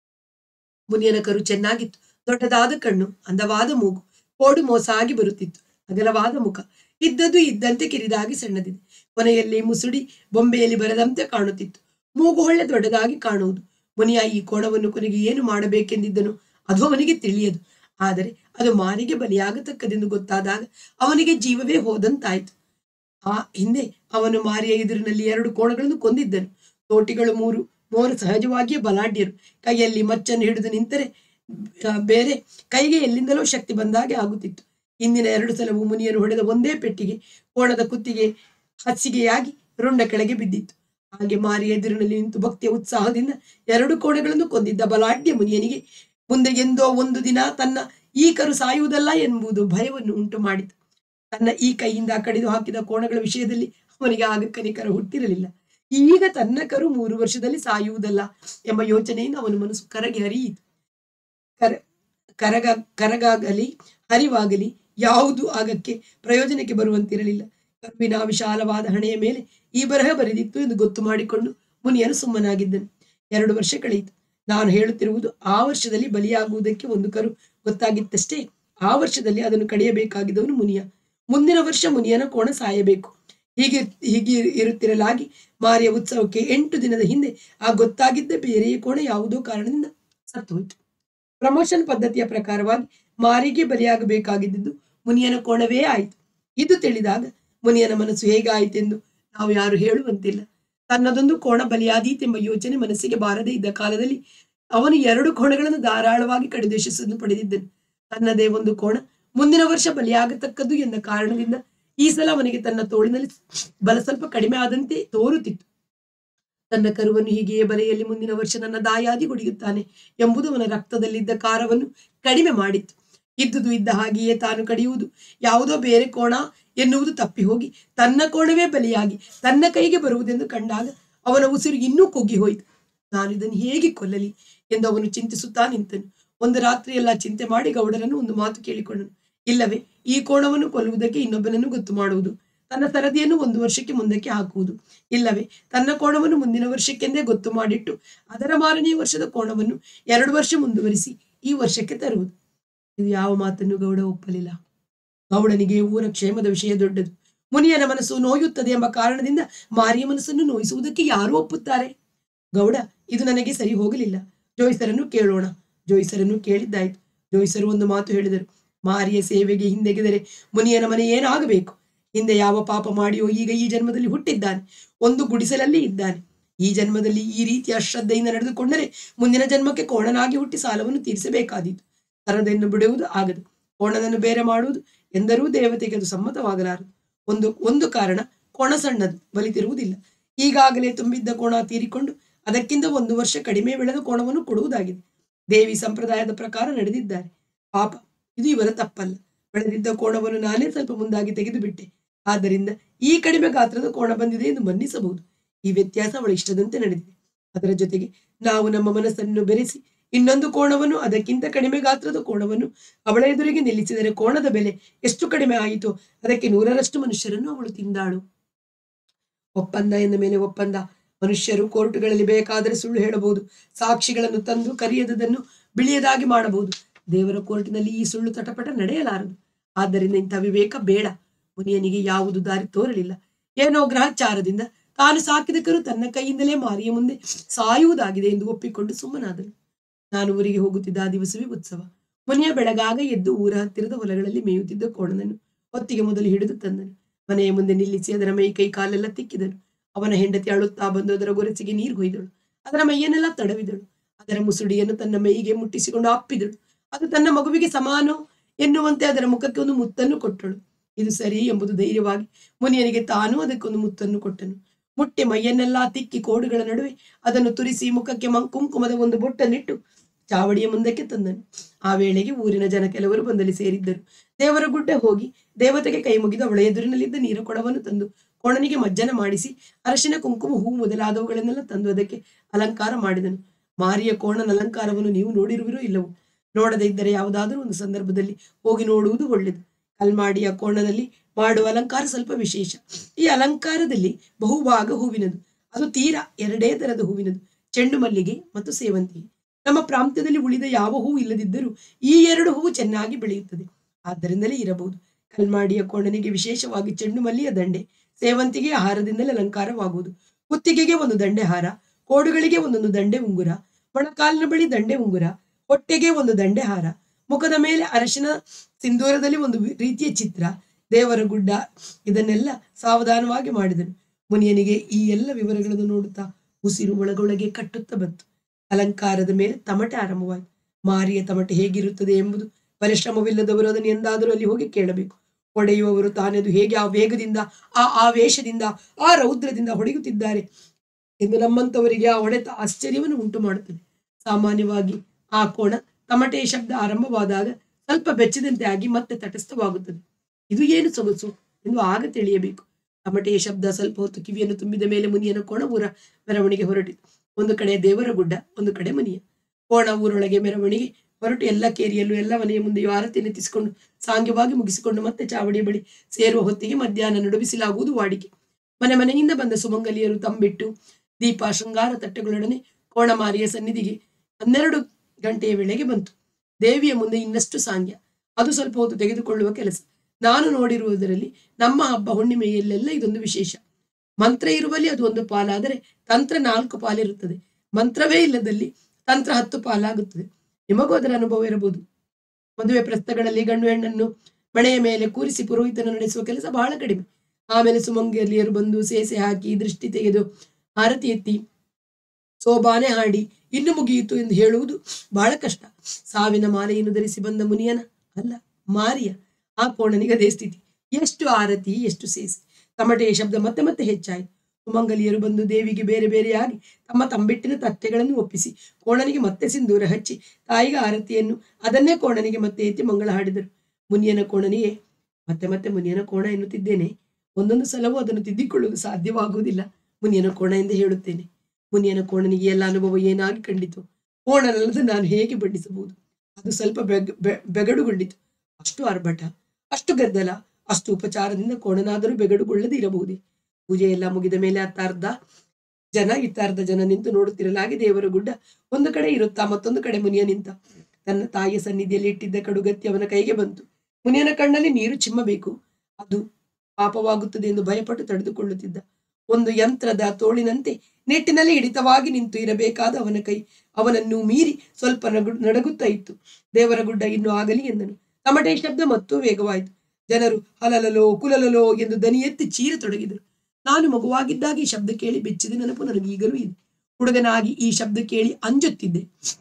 Speaker 1: ಮುನಿಯನ ಕರು ಚೆನ್ನಾಗಿತ್ತು ದೊಡ್ಡದಾದ ಕಣ್ಣು ಅಂದವಾದ ಮೂಗು ಕೋಡು ಮೋಸಾಗಿ ಬರುತ್ತಿತ್ತು ಅಗಲವಾದ ಮುಖ ಇದ್ದದ್ದು ಇದ್ದಂತೆ ಕಿರಿದಾಗಿ ಸಣ್ಣದಿದೆ ಕೊನೆಯಲ್ಲಿ ಮುಸುಡಿ ಬೊಂಬೆಯಲ್ಲಿ ಬರದಂತೆ ಕಾಣುತ್ತಿತ್ತು ಮೂಗು ಹೊಳ್ಳೆ ದೊಡ್ಡದಾಗಿ ಕಾಣುವುದು ಮುನಿಯ ಈ ಕೋಣವನ್ನು ಕೊನೆಗೆ ಏನು ಮಾಡಬೇಕೆಂದಿದ್ದನು ಅದು ಅವನಿಗೆ ತಿಳಿಯದು ಆದರೆ ಅದು ಮಾರಿಗೆ ಬಲಿಯಾಗತಕ್ಕದೆಂದು ಗೊತ್ತಾದಾಗ ಅವನಿಗೆ ಜೀವವೇ ಹೋದಂತಾಯಿತು ಆ ಹಿಂದೆ ಅವನು ಮಾರಿಯ ಎದುರಿನಲ್ಲಿ ಎರಡು ಕೋಣಗಳನ್ನು ಕೊಂದಿದ್ದನು ತೋಟಿಗಳು ಮೂರು ಮೂವರು ಸಹಜವಾಗಿಯೇ ಬಲಾಢ್ಯರು ಕೈಯಲ್ಲಿ ಮಚ್ಚನ್ನು ಹಿಡಿದು ನಿಂತರೆ ಆ, ಬೇರೆ ಕೈಗೆ ಎಲ್ಲಿಂದಲೋ ಶಕ್ತಿ ಬಂದಾಗೆ ಆಗುತ್ತಿತ್ತು ಇಂದಿನ ಎರಡು ಸಲವು ಮುನಿಯನು ಹೊಡೆದ ಒಂದೇ ಪೆಟ್ಟಿಗೆ ಕೋಣದ ಕುತ್ತಿಗೆ ಹಸಿಗೆಯಾಗಿ ರುಂಡ ಕೆಳಗೆ ಬಿದ್ದಿತ್ತು ಹಾಗೆ ಮಾರಿ ಎದುರಿನಲ್ಲಿ ನಿಂತು ಭಕ್ತಿಯ ಉತ್ಸಾಹದಿಂದ ಎರಡು ಕೋಣೆಗಳನ್ನು ಕೊಂದಿದ್ದ ಬಲಾಢ್ಯ ಮುನಿಯನಿಗೆ ಮುಂದೆ ಎಂದೋ ಒಂದು ದಿನ ತನ್ನ ಈ ಕರು ಸಾಯುವುದಲ್ಲ ಎಂಬುದು ಭಯವನ್ನು ಉಂಟು ಮಾಡಿತು ತನ್ನ ಈ ಕೈಯಿಂದ ಕಡಿದು ಹಾಕಿದ ಕೋಣಗಳ ವಿಷಯದಲ್ಲಿ ಅವನಿಗೆ ಆಗ ಕನಿಕರ ಹುಟ್ಟಿರಲಿಲ್ಲ ಈಗ ತನ್ನ ಕರು ಮೂರು ವರ್ಷದಲ್ಲಿ ಸಾಯುವುದಲ್ಲ ಎಂಬ ಯೋಚನೆಯಿಂದ ಅವನ ಮನಸ್ಸು ಕರಗಿ ಹರಿಯಿತು ಕರ ಕರಗ ಕರಗಾಗಲಿ ಹರಿವಾಗಲಿ ಯಾವುದು ಆಗಕ್ಕೆ ಪ್ರಯೋಜನಕ್ಕೆ ಬರುವಂತಿರಲಿಲ್ಲ ಕರುವಿನ ವಿಶಾಲವಾದ ಹಣೆಯ ಮೇಲೆ ಈ ಬರಹ ಬರೆದಿತ್ತು ಎಂದು ಗೊತ್ತು ಮಾಡಿಕೊಂಡು ಮುನಿಯನು ಸುಮ್ಮನಾಗಿದ್ದನು ಎರಡು ವರ್ಷ ಕಳೆಯಿತು ನಾನು ಹೇಳುತ್ತಿರುವುದು ಆ ವರ್ಷದಲ್ಲಿ ಬಲಿಯಾಗುವುದಕ್ಕೆ ಒಂದು ಕರು ಗೊತ್ತಾಗಿತ್ತಷ್ಟೇ ಆ ವರ್ಷದಲ್ಲಿ ಅದನ್ನು ಕಡಿಯಬೇಕಾಗಿದ್ದವನು ಮುನಿಯ ಮುಂದಿನ ವರ್ಷ ಮುನಿಯನ ಕೋಣ ಸಾಯಬೇಕು ಹೀಗೆ ಹೀಗೆ ಇರುತ್ತಿರಲಾಗಿ ಮಾರಿಯ ಉತ್ಸವಕ್ಕೆ ಎಂಟು ದಿನದ ಹಿಂದೆ ಆ ಗೊತ್ತಾಗಿದ್ದ ಬೇರೆಯ ಕೋಣ ಯಾವುದೋ ಕಾರಣದಿಂದ ಸತ್ತು ಹೋಯಿತು ಪ್ರಮೋಷನ್ ಪದ್ಧತಿಯ ಪ್ರಕಾರವಾಗಿ ಮಾರಿಗೆ ಬಲಿಯಾಗಬೇಕಾಗಿದ್ದು ಮುನಿಯನ ಕೋಣವೇ ಆಯಿತು ಇದು ತಿಳಿದಾಗ ಮುನಿಯನ ಮನಸ್ಸು ಹೇಗಾಯಿತೆಂದು ನಾವು ಯಾರು ಹೇಳುವಂತಿಲ್ಲ ತನ್ನದೊಂದು ಕೋಣ ಬಲಿಯಾದೀತೆಂಬ ಯೋಚನೆ ಮನಸ್ಸಿಗೆ ಬಾರದೇ ಇದ್ದ ಕಾಲದಲ್ಲಿ ಅವನು ಎರಡು ಕೋಣಗಳನ್ನು ಧಾರಾಳವಾಗಿ ಕಡಿದೇಶಿಸನ್ನು ಪಡೆದಿದ್ದನು ತನ್ನದೇ ಒಂದು ಕೋಣ ಮುಂದಿನ ವರ್ಷ ಬಲಿಯಾಗತಕ್ಕದ್ದು ಎಂದ ಕಾರಣದಿಂದ ಈ ಸಲ ಅವನಿಗೆ ತನ್ನ ತೋಳಿನಲ್ಲಿ ಬಲ ಸ್ವಲ್ಪ ಕಡಿಮೆ ಆದಂತೆ ತೋರುತ್ತಿತ್ತು ತನ್ನ ಕರುವನ್ನು ಹೀಗೆಯೇ ಬಲೆಯಲ್ಲಿ ಮುಂದಿನ ವರ್ಷ ನನ್ನ ದಾಯಾದಿ ಹೊಡೆಯುತ್ತಾನೆ ಎಂಬುದು ಅವನ ರಕ್ತದಲ್ಲಿದ್ದ ಕಾರವನ್ನು ಕಡಿಮೆ ಮಾಡಿತ್ತು ಇದ್ದುದು ಇದ್ದ ಹಾಗೆಯೇ ತಾನು ಕಡಿಯುವುದು ಯಾವುದೋ ಬೇರೆ ಕೋಣ ಎನ್ನುವುದು ತಪ್ಪಿ ಹೋಗಿ ತನ್ನ ಕೋಣವೇ ಬಲಿಯಾಗಿ ತನ್ನ ಕೈಗೆ ಬರುವುದೆಂದು ಕಂಡಾಗ ಅವನ ಉಸಿರು ಇನ್ನೂ ಕುಗ್ಗಿ ಹೋಯಿತು ನಾನು ಇದನ್ನು ಹೇಗೆ ಕೊಲ್ಲಲಿ ಎಂದು ಅವನು ಚಿಂತಿಸುತ್ತಾ ನಿಂತನು ಒಂದು ರಾತ್ರಿಯೆಲ್ಲ ಚಿಂತೆ ಮಾಡಿ ಗೌಡರನ್ನು ಒಂದು ಮಾತು ಕೇಳಿಕೊಂಡನು ಇಲ್ಲವೇ ಈ ಕೋಣವನ್ನು ಕೊಲ್ಲುವುದಕ್ಕೆ ಇನ್ನೊಬ್ಬನನ್ನು ಗೊತ್ತು ಮಾಡುವುದು ತನ್ನ ಸರದಿಯನ್ನು ಒಂದು ವರ್ಷಕ್ಕೆ ಮುಂದಕ್ಕೆ ಹಾಕುವುದು ಇಲ್ಲವೇ ತನ್ನ ಕೋಣವನ್ನು ಮುಂದಿನ ವರ್ಷಕ್ಕೆಂದೇ ಗೊತ್ತು ಮಾಡಿಟ್ಟು ಅದರ ಮಾರನೇ ವರ್ಷದ ಕೋಣವನ್ನು ಎರಡು ವರ್ಷ ಮುಂದುವರಿಸಿ ಈ ವರ್ಷಕ್ಕೆ ತರುವುದು ಇದು ಯಾವ ಮಾತನ್ನು ಗೌಡ ಒಪ್ಪಲಿಲ್ಲ ಗೌಡನಿಗೆ ಊರ ಕ್ಷೇಮದ ವಿಷಯ ದೊಡ್ಡದು ಮುನಿಯನ ಮನಸ್ಸು ನೋಯುತ್ತದೆ ಎಂಬ ಕಾರಣದಿಂದ ಮಾರಿಯ ಮನಸ್ಸನ್ನು ನೋಯಿಸುವುದಕ್ಕೆ ಯಾರು ಒಪ್ಪುತ್ತಾರೆ ಗೌಡ ಇದು ನನಗೆ ಸರಿ ಹೋಗಲಿಲ್ಲ ಜೋಯಿಸರನ್ನು ಕೇಳೋಣ ಜೋಯಿಸರನ್ನು ಕೇಳಿದ್ದಾಯ್ತು ಜೋಯಿಸರು ಒಂದು ಮಾತು ಹೇಳಿದರು ಮಾರಿಯ ಸೇವೆಗೆ ಹಿಂದೆಗೆದರೆ ಮುನಿಯನ ಮನೆ ಏನಾಗಬೇಕು ಹಿಂದೆ ಯಾವ ಪಾಪ ಮಾಡಿಯೋ ಈಗ ಈ ಜನ್ಮದಲ್ಲಿ ಹುಟ್ಟಿದ್ದಾನೆ ಒಂದು ಗುಡಿಸಲಲ್ಲಿ ಇದ್ದಾನೆ ಈ ಜನ್ಮದಲ್ಲಿ ಈ ರೀತಿಯ ಶ್ರದ್ಧೆಯಿಂದ ನಡೆದುಕೊಂಡರೆ ಮುಂದಿನ ಜನ್ಮಕ್ಕೆ ಕೋಣನಾಗಿ ಹುಟ್ಟಿ ಸಾಲವನ್ನು ತೀರಿಸಬೇಕಾದೀತು ತರದನ್ನು ಬಿಡುವುದು ಆಗದು ಕೋಣನನ್ನು ಬೇರೆ ಮಾಡುವುದು ಎಂದರೂ ದೇವತೆಗೆ ಅದು ಸಮ್ಮತವಾಗಲಾರದು ಒಂದು ಒಂದು ಕಾರಣ ಕೋಣ ಸಣ್ಣದು ಬಲಿತಿರುವುದಿಲ್ಲ ಈಗಾಗಲೇ ತುಂಬಿದ್ದ ಕೋಣ ತೀರಿಕೊಂಡು ಅದಕ್ಕಿಂತ ಒಂದು ವರ್ಷ ಕಡಿಮೆ ಬೆಳೆದ ಕೋಣವನ್ನು ಕೊಡುವುದಾಗಿದೆ ದೇವಿ ಸಂಪ್ರದಾಯದ ಪ್ರಕಾರ ನಡೆದಿದ್ದಾರೆ ಪಾಪ ಇದು ಇವರ ತಪ್ಪಲ್ಲ ಬೆಳೆದಿದ್ದ ಕೋಣವನ್ನು ನಾನೇ ಸ್ವಲ್ಪ ಮುಂದಾಗಿ ತೆಗೆದು ಬಿಟ್ಟೆ ಆದ್ದರಿಂದ ಈ ಕಡಿಮೆ ಗಾತ್ರದ ಕೋಣ ಬಂದಿದೆ ಎಂದು ಮನ್ನಿಸಬಹುದು ಈ ವ್ಯತ್ಯಾಸ ಅವಳ ಇಷ್ಟದಂತೆ ನಡೆದಿದೆ ಅದರ ಜೊತೆಗೆ ನಾವು ನಮ್ಮ ಮನಸ್ಸನ್ನು ಬೆರೆಸಿ ಇನ್ನೊಂದು ಕೋಣವನ್ನು ಅದಕ್ಕಿಂತ ಕಡಿಮೆ ಗಾತ್ರದ ಕೋಣವನ್ನು ಅವಳ ಎದುರಿಗೆ ನಿಲ್ಲಿಸಿದರೆ ಕೋಣದ ಬೆಲೆ ಎಷ್ಟು ಕಡಿಮೆ ಆಯಿತು ಅದಕ್ಕೆ ನೂರರಷ್ಟು ಮನುಷ್ಯರನ್ನು ಅವಳು ತಿಂದಾಳು ಒಪ್ಪಂದ ಎಂದ ಮೇಲೆ ಒಪ್ಪಂದ ಮನುಷ್ಯರು ಕೋರ್ಟುಗಳಲ್ಲಿ ಬೇಕಾದರೆ ಸುಳ್ಳು ಹೇಳಬಹುದು ಸಾಕ್ಷಿಗಳನ್ನು ತಂದು ಕರಿಯದದನ್ನು ಬಿಳಿಯದಾಗಿ ಮಾಡಬಹುದು ದೇವರ ಕೋರ್ಟಿನಲ್ಲಿ ಈ ಸುಳ್ಳು ತಟಪಟ ನಡೆಯಲಾರದು ಆದ್ದರಿಂದ ಇಂಥ ವಿವೇಕ ಬೇಡ ಮುನಿಯನಿಗೆ ಯಾವುದು ದಾರಿ ತೋರಲಿಲ್ಲ ಏನೋ ಗ್ರಹಚಾರದಿಂದ ತಾನು ಸಾಕಿದ ಕರು ತನ್ನ ಕೈಯಿಂದಲೇ ಮಾರಿಯ ಮುಂದೆ ಸಾಯುವುದಾಗಿದೆ ಎಂದು ಒಪ್ಪಿಕೊಂಡು ಸುಮ್ಮನಾದನು ನಾನು ಊರಿಗೆ ಹೋಗುತ್ತಿದ್ದ ಆ ದಿವಸವೇ ಉತ್ಸವ ಮುನಿಯ ಬೆಳಗಾಗ ಎದ್ದು ಊರ ಹತ್ತಿರದ ಹೊಲಗಳಲ್ಲಿ ಮೇಯುತ್ತಿದ್ದ ಕೋಣನನ್ನು ಹೊತ್ತಿಗೆ ಮೊದಲು ಹಿಡಿದು ತಂದನು ಮನೆಯ ಮುಂದೆ ನಿಲ್ಲಿಸಿ ಅದರ ಮೈ ಕೈ ಕಾಲೆಲ್ಲ ತಿಕ್ಕಿದನು ಅವನ ಹೆಂಡತಿ ಅಳುತ್ತಾ ಬಂದು ಅದರ ಗೊರಸಿಗೆ ನೀರು ಕೊಯ್ದಳು ಅದರ ಮೈಯನ್ನೆಲ್ಲ ತಡವಿದಳು ಅದರ ಮುಸುಡಿಯನ್ನು ತನ್ನ ಮೈಗೆ ಮುಟ್ಟಿಸಿಕೊಂಡು ಅಪ್ಪಿದಳು ಅದು ತನ್ನ ಮಗುವಿಗೆ ಸಮಾನೋ ಎನ್ನುವಂತೆ ಅದರ ಮುಖಕ್ಕೆ ಒಂದು ಮುತ್ತನ್ನು ಕೊಟ್ಟಳು ಇದು ಸರಿ ಎಂಬುದು ಧೈರ್ಯವಾಗಿ ಮುನಿಯನಿಗೆ ತಾನು ಅದಕ್ಕೊಂದು ಮುತ್ತನ್ನು ಕೊಟ್ಟನು ಮುಟ್ಟೆ ಮೈಯನ್ನೆಲ್ಲ ತಿಕ್ಕಿ ಕೋಡುಗಳ ನಡುವೆ ಅದನ್ನು ತುರಿಸಿ ಮುಖಕ್ಕೆ ಮಂ- ಕುಂಕುಮದ ಒಂದು ಬೊಟ್ಟನ್ನಿಟ್ಟು ಚಾವಡಿಯ ಮುಂದಕ್ಕೆ ತಂದನು ಆ ವೇಳೆಗೆ ಊರಿನ ಜನ ಕೆಲವರು ಬಂದಲ್ಲಿ ಸೇರಿದ್ದರು ದೇವರ ಗುಡ್ಡ ಹೋಗಿ ದೇವತೆಗೆ ಕೈ ಮುಗಿದು ಅವಳ ಎದುರಿನಲ್ಲಿದ್ದ ನೀರು ಕೊಡವನ್ನು ತಂದು ಕೋಣನಿಗೆ ಮಜ್ಜನ ಮಾಡಿಸಿ ಅರಶಿನ ಕುಂಕುಮ ಹೂ ಮೊದಲಾದವುಗಳನ್ನೆಲ್ಲ ತಂದು ಅದಕ್ಕೆ ಅಲಂಕಾರ ಮಾಡಿದನು ಮಾರಿಯ ಕೋಣನ ಅಲಂಕಾರವನ್ನು ನೀವು ನೋಡಿರುವಿರೋ ಇಲ್ಲವೋ ನೋಡದೇ ಇದ್ದರೆ ಯಾವುದಾದರೂ ಒಂದು ಸಂದರ್ಭದಲ್ಲಿ ಹೋಗಿ ನೋಡುವುದು ಒಳ್ಳೆಯದು ಕಲ್ಮಾಡಿಯ ಕೋಣನಲ್ಲಿ ಮಾಡುವ ಅಲಂಕಾರ ಸ್ವಲ್ಪ ವಿಶೇಷ ಈ ಅಲಂಕಾರದಲ್ಲಿ ಬಹುಭಾಗ ಹೂವಿನದು ಅದು ತೀರಾ ಎರಡೇ ತರದ ಹೂವಿನದು ಚೆಂಡು ಮಲ್ಲಿಗೆ ಮತ್ತು ಸೇವಂತಿಗೆ ನಮ್ಮ ಪ್ರಾಂತ್ಯದಲ್ಲಿ ಉಳಿದ ಯಾವ ಹೂ ಇಲ್ಲದಿದ್ದರೂ ಈ ಎರಡು ಹೂವು ಚೆನ್ನಾಗಿ ಬೆಳೆಯುತ್ತದೆ ಆದ್ದರಿಂದಲೇ ಇರಬಹುದು ಕಲ್ಮಾಡಿಯ ಕೋಣನಿಗೆ ವಿಶೇಷವಾಗಿ ಚೆಂಡು ಮಲ್ಲಿಯ ದಂಡೆ ಸೇವಂತಿಗೆ ಹಾರದಿಂದಲೇ ಅಲಂಕಾರವಾಗುವುದು ಕುತ್ತಿಗೆಗೆ ಒಂದು ದಂಡೆ ಹಾರ ಕೋಡುಗಳಿಗೆ ಒಂದೊಂದು ದಂಡೆ ಉಂಗುರ ಮೊಣಕಾಲಿನ ಬಳಿ ದಂಡೆ ಉಂಗುರ ಹೊಟ್ಟೆಗೆ ಒಂದು ದಂಡೆ ಹಾರ ಮುಖದ ಮೇಲೆ ಅರಶಿನ ಸಿಂಧೂರದಲ್ಲಿ ಒಂದು ವಿ- ರೀತಿಯ ಚಿತ್ರ ದೇವರ ಗುಡ್ಡ ಇದನ್ನೆಲ್ಲ ಸಾವಧಾನವಾಗಿ ಮಾಡಿದನು ಮುನಿಯನಿಗೆ ಈ ಎಲ್ಲ ವಿವರಗಳನ್ನು ನೋಡುತ್ತಾ ಉಸಿರು ಒಳಗೊಳಗೆ ಕಟ್ಟುತ್ತಾ ಬಂತು ಅಲಂಕಾರದ ಮೇಲೆ ತಮಟೆ ಆರಂಭವಾಯಿತು ಮಾರಿಯ ತಮಟೆ ಹೇಗಿರುತ್ತದೆ ಎಂಬುದು ಪರಿಶ್ರಮವಿಲ್ಲದವರು ಅದನ್ನು ಎಂದಾದರೂ ಅಲ್ಲಿ ಹೋಗಿ ಕೇಳಬೇಕು ಹೊಡೆಯುವವರು ತಾನೆದು ಹೇಗೆ ಆ ವೇಗದಿಂದ ಆ ಆವೇಶದಿಂದ ಆ ರೌದ್ರದಿಂದ ಹೊಡೆಯುತ್ತಿದ್ದಾರೆ ಎಂದು ನಮ್ಮಂತವರಿಗೆ ಆ ಹೊಡೆತ ಆಶ್ಚರ್ಯವನ್ನು ಉಂಟು ಮಾಡುತ್ತದೆ ಸಾಮಾನ್ಯವಾಗಿ ಆ ಕೋಣ ತಮಟೆಯ ಶಬ್ದ ಆರಂಭವಾದಾಗ ಸ್ವಲ್ಪ ಬೆಚ್ಚದಂತೆ ಆಗಿ ಮತ್ತೆ ತಟಸ್ಥವಾಗುತ್ತದೆ ಇದು ಏನು ಸೊಗಸು ಎಂದು ಆಗ ತಿಳಿಯಬೇಕು ತಮಟೆಯ ಶಬ್ದ ಸ್ವಲ್ಪ ಹೊತ್ತು ಕಿವಿಯನ್ನು ತುಂಬಿದ ಮೇಲೆ ಮುನಿಯನ ಕೋಣ ಊರ ಮೆರವಣಿಗೆ ಹೊರಟಿತು ಒಂದು ಕಡೆ ದೇವರ ಗುಡ್ಡ ಒಂದು ಕಡೆ ಮನಿಯ ಕೋಣ ಊರೊಳಗೆ ಮೆರವಣಿಗೆ ಹೊರಟು ಎಲ್ಲ ಕೇರಿಯಲ್ಲೂ ಎಲ್ಲ ಮನೆಯ ಮುಂದೆಯೂ ಆರತಿ ನೆತ್ತಿಸಿಕೊಂಡು ಸಾಂಗ್ಯವಾಗಿ ಮುಗಿಸಿಕೊಂಡು ಮತ್ತೆ ಚಾವಡಿಯ ಬಳಿ ಸೇರುವ ಹೊತ್ತಿಗೆ ಮಧ್ಯಾಹ್ನ ನಡುಬಿಸಿಲಾಗುವುದು ವಾಡಿಕೆ ಮನೆ ಮನೆಯಿಂದ ಬಂದ ಸುಮಂಗಲಿಯರು ತಂಬಿಟ್ಟು ದೀಪ ಶೃಂಗಾರ ತಟ್ಟೆಗಳೊಡನೆ ಕೋಣಮಾರಿಯ ಸನ್ನಿಧಿಗೆ ಹನ್ನೆರಡು ಗಂಟೆಯ ವೇಳೆಗೆ ಬಂತು ದೇವಿಯ ಮುಂದೆ ಇನ್ನಷ್ಟು ಸಾಂಗ್ಯ ಅದು ಸ್ವಲ್ಪ ಹೊತ್ತು ತೆಗೆದುಕೊಳ್ಳುವ ಕೆಲಸ ನಾನು ನೋಡಿರುವುದರಲ್ಲಿ ನಮ್ಮ ಹಬ್ಬ ಹುಣ್ಣಿಮೆಯಲ್ಲೆಲ್ಲ ಇದೊಂದು ವಿಶೇಷ ಮಂತ್ರ ಇರುವಲ್ಲಿ ಅದು ಒಂದು ಪಾಲಾದರೆ ತಂತ್ರ ನಾಲ್ಕು ಪಾಲಿರುತ್ತದೆ ಮಂತ್ರವೇ ಇಲ್ಲದಲ್ಲಿ ತಂತ್ರ ಹತ್ತು ಪಾಲಾಗುತ್ತದೆ ನಿಮಗೂ ಅದರ ಅನುಭವ ಇರಬಹುದು ಮದುವೆ ಪ್ರಸ್ಥಗಳಲ್ಲಿ ಗಂಡು ಹೆಣ್ಣನ್ನು ಮಣೆಯ ಮೇಲೆ ಕೂರಿಸಿ ಪುರೋಹಿತನ ನಡೆಸುವ ಕೆಲಸ ಬಹಳ ಕಡಿಮೆ ಆಮೇಲೆ ಸುಮಂಗಿಯರು ಬಂದು ಸೇಸೆ ಹಾಕಿ ದೃಷ್ಟಿ ತೆಗೆದು ಆರತಿ ಎತ್ತಿ ಸೋಬಾನೆ ಹಾಡಿ ಇನ್ನು ಮುಗಿಯಿತು ಎಂದು ಹೇಳುವುದು ಬಹಳ ಕಷ್ಟ ಸಾವಿನ ಮಾಲೆಯನ್ನು ಧರಿಸಿ ಬಂದ ಮುನಿಯನ ಅಲ್ಲ ಮಾರಿಯ ಆ ಕೋಣನಿಗೆ ಅದೇ ಸ್ಥಿತಿ ಎಷ್ಟು ಆರತಿ ಎಷ್ಟು ಸೇಸೆ ತಮಟೆಯ ಶಬ್ದ ಮತ್ತೆ ಮತ್ತೆ ಹೆಚ್ಚಾಯಿತು ಸುಮಂಗಲಿಯರು ಬಂದು ದೇವಿಗೆ ಬೇರೆ ಬೇರೆಯಾಗಿ ತಮ್ಮ ತಂಬಿಟ್ಟಿನ ತಟ್ಟೆಗಳನ್ನು ಒಪ್ಪಿಸಿ ಕೋಣನಿಗೆ ಮತ್ತೆ ಸಿಂಧೂರ ಹಚ್ಚಿ ತಾಯಿಗೆ ಆರತಿಯನ್ನು ಅದನ್ನೇ ಕೋಣನಿಗೆ ಮತ್ತೆ ಎತ್ತಿ ಮಂಗಳ ಹಾಡಿದರು ಮುನಿಯನ ಕೋಣನಿಗೆ ಮತ್ತೆ ಮತ್ತೆ ಮುನಿಯನ ಕೋಣ ಎನ್ನುತ್ತಿದ್ದೇನೆ ಒಂದೊಂದು ಸಲವೂ ಅದನ್ನು ತಿದ್ದಿಕೊಳ್ಳುವುದು ಸಾಧ್ಯವಾಗುವುದಿಲ್ಲ ಮುನಿಯನ ಕೋಣ ಎಂದು ಹೇಳುತ್ತೇನೆ ಮುನಿಯನ ಕೋಣನಿಗೆ ಎಲ್ಲ ಅನುಭವ ಏನಾಗಿ ಕಂಡಿತು ಕೋಣನಲ್ಲದ ನಾನು ಹೇಗೆ ಬಣ್ಣಿಸಬಹುದು ಅದು ಸ್ವಲ್ಪ ಬೆಗ್ ಬೆ- ಬೆಗಡುಗೊಂಡಿತು ಅಷ್ಟು ಆರ್ಭಟ ಅಷ್ಟು ಗದ್ದಲ ಅಷ್ಟು ಉಪಚಾರದಿಂದ ಕೋಣನಾದರೂ ಬೆಗಡುಗೊಳ್ಳದೆ ಇರಬಹುದೇ ಪೂಜೆ ಎಲ್ಲ ಮುಗಿದ ಮೇಲೆ ಅತ್ತ ಅರ್ಧ ಜನ ಇತ್ತ ಅರ್ಧ ಜನ ನಿಂತು ನೋಡುತ್ತಿರಲಾಗಿ ದೇವರ ಗುಡ್ಡ ಒಂದು ಕಡೆ ಇರುತ್ತಾ ಮತ್ತೊಂದು ಕಡೆ ಮುನಿಯ ನಿಂತ ತನ್ನ ತಾಯಿಯ ಸನ್ನಿಧಿಯಲ್ಲಿ ಇಟ್ಟಿದ್ದ ಕಡುಗತ್ತಿ ಅವನ ಕೈಗೆ ಬಂತು ಮುನಿಯನ ಕಣ್ಣಲ್ಲಿ ನೀರು ಚಿಮ್ಮಬೇಕು ಅದು ಪಾಪವಾಗುತ್ತದೆ ಎಂದು ಭಯಪಟ್ಟು ತಡೆದುಕೊಳ್ಳುತ್ತಿದ್ದ ಒಂದು ಯಂತ್ರದ ತೋಳಿನಂತೆ ನೆಟ್ಟಿನಲ್ಲಿ ಹಿಡಿತವಾಗಿ ನಿಂತು ಇರಬೇಕಾದ ಅವನ ಕೈ ಅವನನ್ನು ಮೀರಿ ಸ್ವಲ್ಪ ನಗು ನಡಗುತ್ತಾ ಇತ್ತು ದೇವರ ಗುಡ್ಡ ಇನ್ನು ಆಗಲಿ ಎಂದನು ತಮಟೆ ಶಬ್ದ ಮತ್ತು ವೇಗವಾಯಿತು ಜನರು ಹಲಲಲೋ ಕುಲಲಲೋ ಎಂದು ದನಿ ಎತ್ತಿ ಚೀರತೊಡಗಿದರು ನಾನು ಮಗುವಾಗಿದ್ದಾಗ ಈ ಶಬ್ದ ಕೇಳಿ ಬೆಚ್ಚಿದ ನೆನಪು ನನಗೆ ಈಗಲೂ ಇದೆ ಹುಡುಗನಾಗಿ ಈ ಶಬ್ದ ಕೇಳಿ ಅಂಜುತ್ತಿದ್ದೆ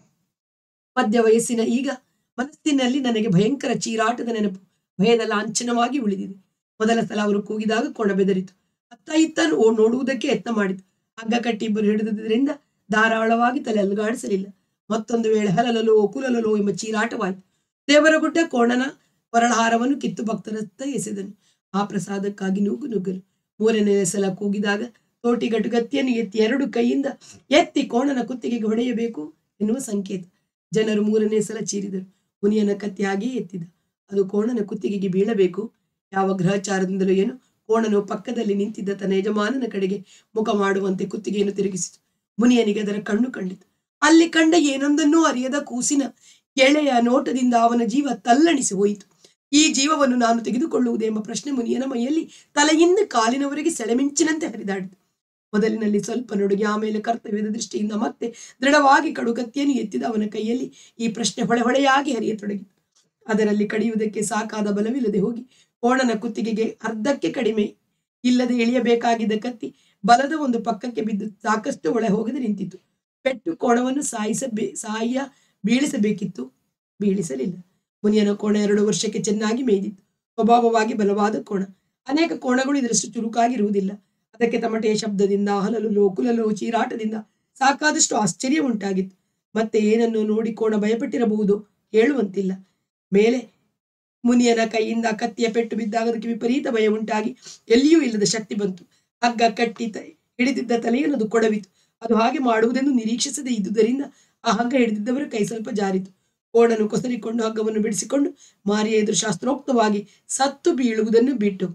Speaker 1: ಮಧ್ಯ ವಯಸ್ಸಿನ ಈಗ ಮನಸ್ಸಿನಲ್ಲಿ ನನಗೆ ಭಯಂಕರ ಚೀರಾಟದ ನೆನಪು ಭಯದ ಲಾಂಛನವಾಗಿ ಉಳಿದಿದೆ ಮೊದಲ ಸಲ ಅವರು ಕೂಗಿದಾಗ ಕೊಣ ಬೆದರಿತು ಅತ್ತ ಇತ್ತ ಓ ನೋಡುವುದಕ್ಕೆ ಯತ್ನ ಮಾಡಿತು ಹಗ್ಗ ಕಟ್ಟಿ ಇಬ್ಬರು ಹಿಡಿದುದರಿಂದ ಧಾರಾಳವಾಗಿ ತಲೆ ಅಲುಗಾಡಿಸಲಿಲ್ಲ ಮತ್ತೊಂದು ವೇಳೆ ಹಲಲಲೋ ಕುಲಲಲೋ ಎಂಬ ಚೀರಾಟವಾಯಿತು ದೇವರ ಗುಡ್ಡ ಕೋಣನ ಕೊರಳಹಾರವನ್ನು ಕಿತ್ತು ಭಕ್ತರತ್ತ ಎಸೆದನು ಆ ಪ್ರಸಾದಕ್ಕಾಗಿ ನೂಗು ನುಗ್ಗಲು ಮೂರನೇ ಸಲ ಕೂಗಿದಾಗ ತೋಟಿಗಟ್ಟು ಗತ್ತಿಯನ್ನು ಎತ್ತಿ ಎರಡು ಕೈಯಿಂದ ಎತ್ತಿ ಕೋಣನ ಕುತ್ತಿಗೆಗೆ ಹೊಡೆಯಬೇಕು ಎನ್ನುವ ಸಂಕೇತ ಜನರು ಮೂರನೇ ಸಲ ಚೀರಿದರು ಮುನಿಯನ ಕತ್ತಿ ಹಾಗೆಯೇ ಎತ್ತಿದ ಅದು ಕೋಣನ ಕುತ್ತಿಗೆಗೆ ಬೀಳಬೇಕು ಯಾವ ಗ್ರಹಚಾರದಿಂದಲೂ ಏನು ಕೋಣನು ಪಕ್ಕದಲ್ಲಿ ನಿಂತಿದ್ದ ತನ್ನ ಯಜಮಾನನ ಕಡೆಗೆ ಮುಖ ಮಾಡುವಂತೆ ಕುತ್ತಿಗೆಯನ್ನು ತಿರುಗಿಸಿತು ಮುನಿಯನಿಗೆ ಅದರ ಕಣ್ಣು ಕಂಡಿತು ಅಲ್ಲಿ ಕಂಡ ಏನೊಂದನ್ನೂ ಅರಿಯದ ಕೂಸಿನ ಎಳೆಯ ನೋಟದಿಂದ ಅವನ ಜೀವ ತಲ್ಲಣಿಸಿ ಹೋಯಿತು ಈ ಜೀವವನ್ನು ನಾನು ತೆಗೆದುಕೊಳ್ಳುವುದು ಎಂಬ ಪ್ರಶ್ನೆ ಮುನಿಯನ ಮೈಯಲ್ಲಿ ತಲೆಯಿಂದ ಕಾಲಿನವರೆಗೆ ಸೆಳೆಮಿಂಚಿನಂತೆ ಹರಿದಾಡಿತು ಮೊದಲಿನಲ್ಲಿ ಸ್ವಲ್ಪ ನಡುಗಿ ಆಮೇಲೆ ಕರ್ತವ್ಯದ ದೃಷ್ಟಿಯಿಂದ ಮತ್ತೆ ದೃಢವಾಗಿ ಕಡುಕತ್ತಿಯನ್ನು ಎತ್ತಿದ ಅವನ ಕೈಯಲ್ಲಿ ಈ ಪ್ರಶ್ನೆ ಹೊಳೆ ಹೊಳೆಯಾಗಿ ಹರಿಯತೊಡಗಿತು ಅದರಲ್ಲಿ ಕಡಿಯುವುದಕ್ಕೆ ಸಾಕಾದ ಬಲವಿಲ್ಲದೆ ಹೋಗಿ ಕೋಣನ ಕುತ್ತಿಗೆಗೆ ಅರ್ಧಕ್ಕೆ ಕಡಿಮೆ ಇಲ್ಲದೆ ಇಳಿಯಬೇಕಾಗಿದ್ದ ಕತ್ತಿ ಬಲದ ಒಂದು ಪಕ್ಕಕ್ಕೆ ಬಿದ್ದು ಸಾಕಷ್ಟು ಒಳ ಹೋಗದೆ ನಿಂತಿತು ಪೆಟ್ಟು ಕೋಣವನ್ನು ಸಾಯಿಸಬೇ ಸಾಯ ಬೀಳಿಸಬೇಕಿತ್ತು ಬೀಳಿಸಲಿಲ್ಲ ಮುನಿಯನ ಕೋಣ ಎರಡು ವರ್ಷಕ್ಕೆ ಚೆನ್ನಾಗಿ ಮೇಯ್ದಿತ್ತು ಸ್ವಭಾವವಾಗಿ ಬಲವಾದ ಕೋಣ ಅನೇಕ ಕೋಣಗಳು ಇದರಷ್ಟು ಚುರುಕಾಗಿರುವುದಿಲ್ಲ ಅದಕ್ಕೆ ತಮಟೆಯ ಶಬ್ದದಿಂದ ಹಲಲು ಕುಲಲು ಚೀರಾಟದಿಂದ ಸಾಕಾದಷ್ಟು ಆಶ್ಚರ್ಯ ಉಂಟಾಗಿತ್ತು ಮತ್ತೆ ಏನನ್ನು ನೋಡಿ ಕೋಣ ಭಯಪಟ್ಟಿರಬಹುದು ಹೇಳುವಂತಿಲ್ಲ ಮೇಲೆ ಮುನಿಯನ ಕೈಯಿಂದ ಕತ್ತಿಯ ಪೆಟ್ಟು ಬಿದ್ದಾಗ ಅದಕ್ಕೆ ವಿಪರೀತ ಭಯ ಉಂಟಾಗಿ ಎಲ್ಲಿಯೂ ಇಲ್ಲದ ಶಕ್ತಿ ಬಂತು ಹಗ್ಗ ಕಟ್ಟಿ ತ- ಹಿಡಿದಿದ್ದ ತಲೆಯನ್ನು ಅದು ಕೊಡವಿತು ಅದು ಹಾಗೆ ಮಾಡುವುದೆಂದು ನಿರೀಕ್ಷಿಸದೆ ಇದ್ದುದರಿಂದ ಆ ಹಗ್ಗ ಹಿಡಿದಿದ್ದವರ ಕೈ ಸ್ವಲ್ಪ ಜಾರಿತು ಕೋಣನು ಕೊಸರಿಕೊಂಡು ಹಗ್ಗವನ್ನು ಬಿಡಿಸಿಕೊಂಡು ಮಾರಿಯ ಎದುರು ಶಾಸ್ತ್ರೋಕ್ತವಾಗಿ ಸತ್ತು ಬೀಳುವುದನ್ನು ಬಿಟ್ಟು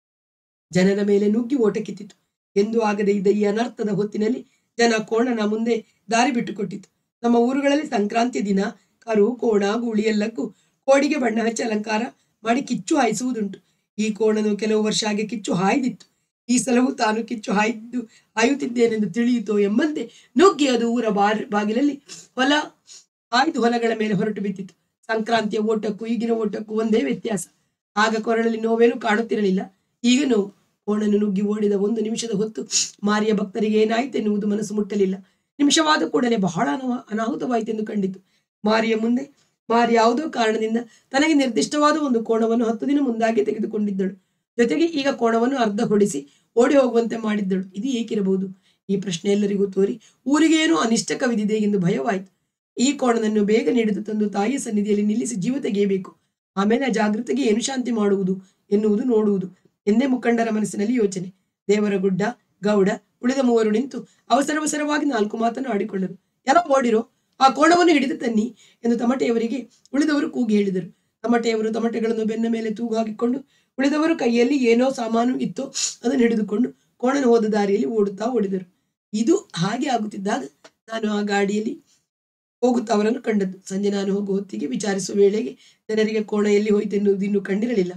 Speaker 1: ಜನರ ಮೇಲೆ ನುಗ್ಗಿ ಓಟ ಕಿತ್ತಿತು ಎಂದು ಆಗದೆ ಇದ್ದ ಈ ಅನರ್ಥದ ಹೊತ್ತಿನಲ್ಲಿ ಜನ ಕೋಣನ ಮುಂದೆ ದಾರಿ ಬಿಟ್ಟುಕೊಟ್ಟಿತು ನಮ್ಮ ಊರುಗಳಲ್ಲಿ ಸಂಕ್ರಾಂತಿಯ ದಿನ ಕರು ಕೋಣ ಗೂಳಿ ಎಲ್ಲಕ್ಕೂ ಕೋಡಿಗೆ ಬಣ್ಣ ಹಚ್ಚಿ ಅಲಂಕಾರ ಮಾಡಿ ಕಿಚ್ಚು ಹಾಯಿಸುವುದುಂಟು ಈ ಕೋಣನು ಕೆಲವು ವರ್ಷ ಹಾಗೆ ಕಿಚ್ಚು ಹಾಯ್ದಿತ್ತು ಈ ಸಲವೂ ತಾನು ಕಿಚ್ಚು ಹಾಯ್ದು ಹಾಯುತ್ತಿದ್ದೇನೆಂದು ತಿಳಿಯಿತೋ ಎಂಬಂತೆ ನುಗ್ಗಿ ಅದು ಊರ ಬಾರ್ ಬಾಗಿಲಲ್ಲಿ ಹೊಲ ಹಾಯ್ದು ಹೊಲಗಳ ಮೇಲೆ ಹೊರಟು ಬಿದ್ದಿತು ಸಂಕ್ರಾಂತಿಯ ಓಟಕ್ಕೂ ಈಗಿನ ಓಟಕ್ಕೂ ಒಂದೇ ವ್ಯತ್ಯಾಸ ಆಗ ಕೊರಳಲ್ಲಿ ನೋವೇನು ಕಾಣುತ್ತಿರಲಿಲ್ಲ ಈಗ ನೋವು ಕೋಣನು ನುಗ್ಗಿ ಓಡಿದ ಒಂದು ನಿಮಿಷದ ಹೊತ್ತು ಮಾರಿಯ ಭಕ್ತರಿಗೆ ಏನಾಯಿತು ಎನ್ನುವುದು ಮನಸ್ಸು ಮುಟ್ಟಲಿಲ್ಲ ನಿಮಿಷವಾದ ಕೂಡಲೇ ಬಹಳ ಅನಾಹ ಅನಾಹುತವಾಯಿತೆಂದು ಕಂಡಿತು ಮಾರಿಯ ಮುಂದೆ ಮಾರಿ ಯಾವುದೋ ಕಾರಣದಿಂದ ತನಗೆ ನಿರ್ದಿಷ್ಟವಾದ ಒಂದು ಕೋಣವನ್ನು ಹತ್ತು ದಿನ ಮುಂದಾಗಿ ತೆಗೆದುಕೊಂಡಿದ್ದಳು ಜೊತೆಗೆ ಈಗ ಕೋಣವನ್ನು ಅರ್ಧ ಹೊಡಿಸಿ ಓಡಿ ಹೋಗುವಂತೆ ಮಾಡಿದ್ದಳು ಇದು ಏಕಿರಬಹುದು ಈ ಪ್ರಶ್ನೆ ಎಲ್ಲರಿಗೂ ತೋರಿ ಊರಿಗೆ ಏನೋ ಅನಿಷ್ಟಕವಿದಿದೆ ಎಂದು ಭಯವಾಯಿತು ಈ ಕೋಣನನ್ನು ಬೇಗ ಹಿಡಿದು ತಂದು ತಾಯಿಯ ಸನ್ನಿಧಿಯಲ್ಲಿ ನಿಲ್ಲಿಸಿ ಜೀವ ತೆಗೆಯಬೇಕು ಆಮೇಲೆ ಆ ಜಾಗೃತಿಗೆ ಏನು ಶಾಂತಿ ಮಾಡುವುದು ಎನ್ನುವುದು ನೋಡುವುದು ಎಂದೇ ಮುಖಂಡರ ಮನಸ್ಸಿನಲ್ಲಿ ಯೋಚನೆ ದೇವರ ಗುಡ್ಡ ಗೌಡ ಉಳಿದ ಮೂವರು ನಿಂತು ಅವಸರವಸರವಾಗಿ ನಾಲ್ಕು ಮಾತನ್ನು ಆಡಿಕೊಂಡರು ಯಾರೋ ಓಡಿರೋ ಆ ಕೋಣವನ್ನು ಹಿಡಿದು ತನ್ನಿ ಎಂದು ತಮಟೆಯವರಿಗೆ ಉಳಿದವರು ಕೂಗಿ ಹೇಳಿದರು ತಮಟೆಯವರು ತಮಟೆಗಳನ್ನು ಬೆನ್ನ ಮೇಲೆ ತೂಗು ಹಾಕಿಕೊಂಡು ಉಳಿದವರು ಕೈಯಲ್ಲಿ ಏನೋ ಸಾಮಾನು ಇತ್ತೋ ಅದನ್ನು ಹಿಡಿದುಕೊಂಡು ಕೋಣನ ಹೋದ ದಾರಿಯಲ್ಲಿ ಓಡುತ್ತಾ ಓಡಿದರು ಇದು ಹಾಗೆ ಆಗುತ್ತಿದ್ದಾಗ ನಾನು ಆ ಗಾಡಿಯಲ್ಲಿ ಹೋಗುತ್ತಾ ಅವರನ್ನು ಕಂಡದ್ದು ಸಂಜೆ ನಾನು ಹೋಗುವ ಹೊತ್ತಿಗೆ ವಿಚಾರಿಸುವ ವೇಳೆಗೆ ಜನರಿಗೆ ಕೋಣ ಎಲ್ಲಿ ಹೋಯಿತೆನ್ನುವುದು ಇನ್ನೂ ಕಂಡಿರಲಿಲ್ಲ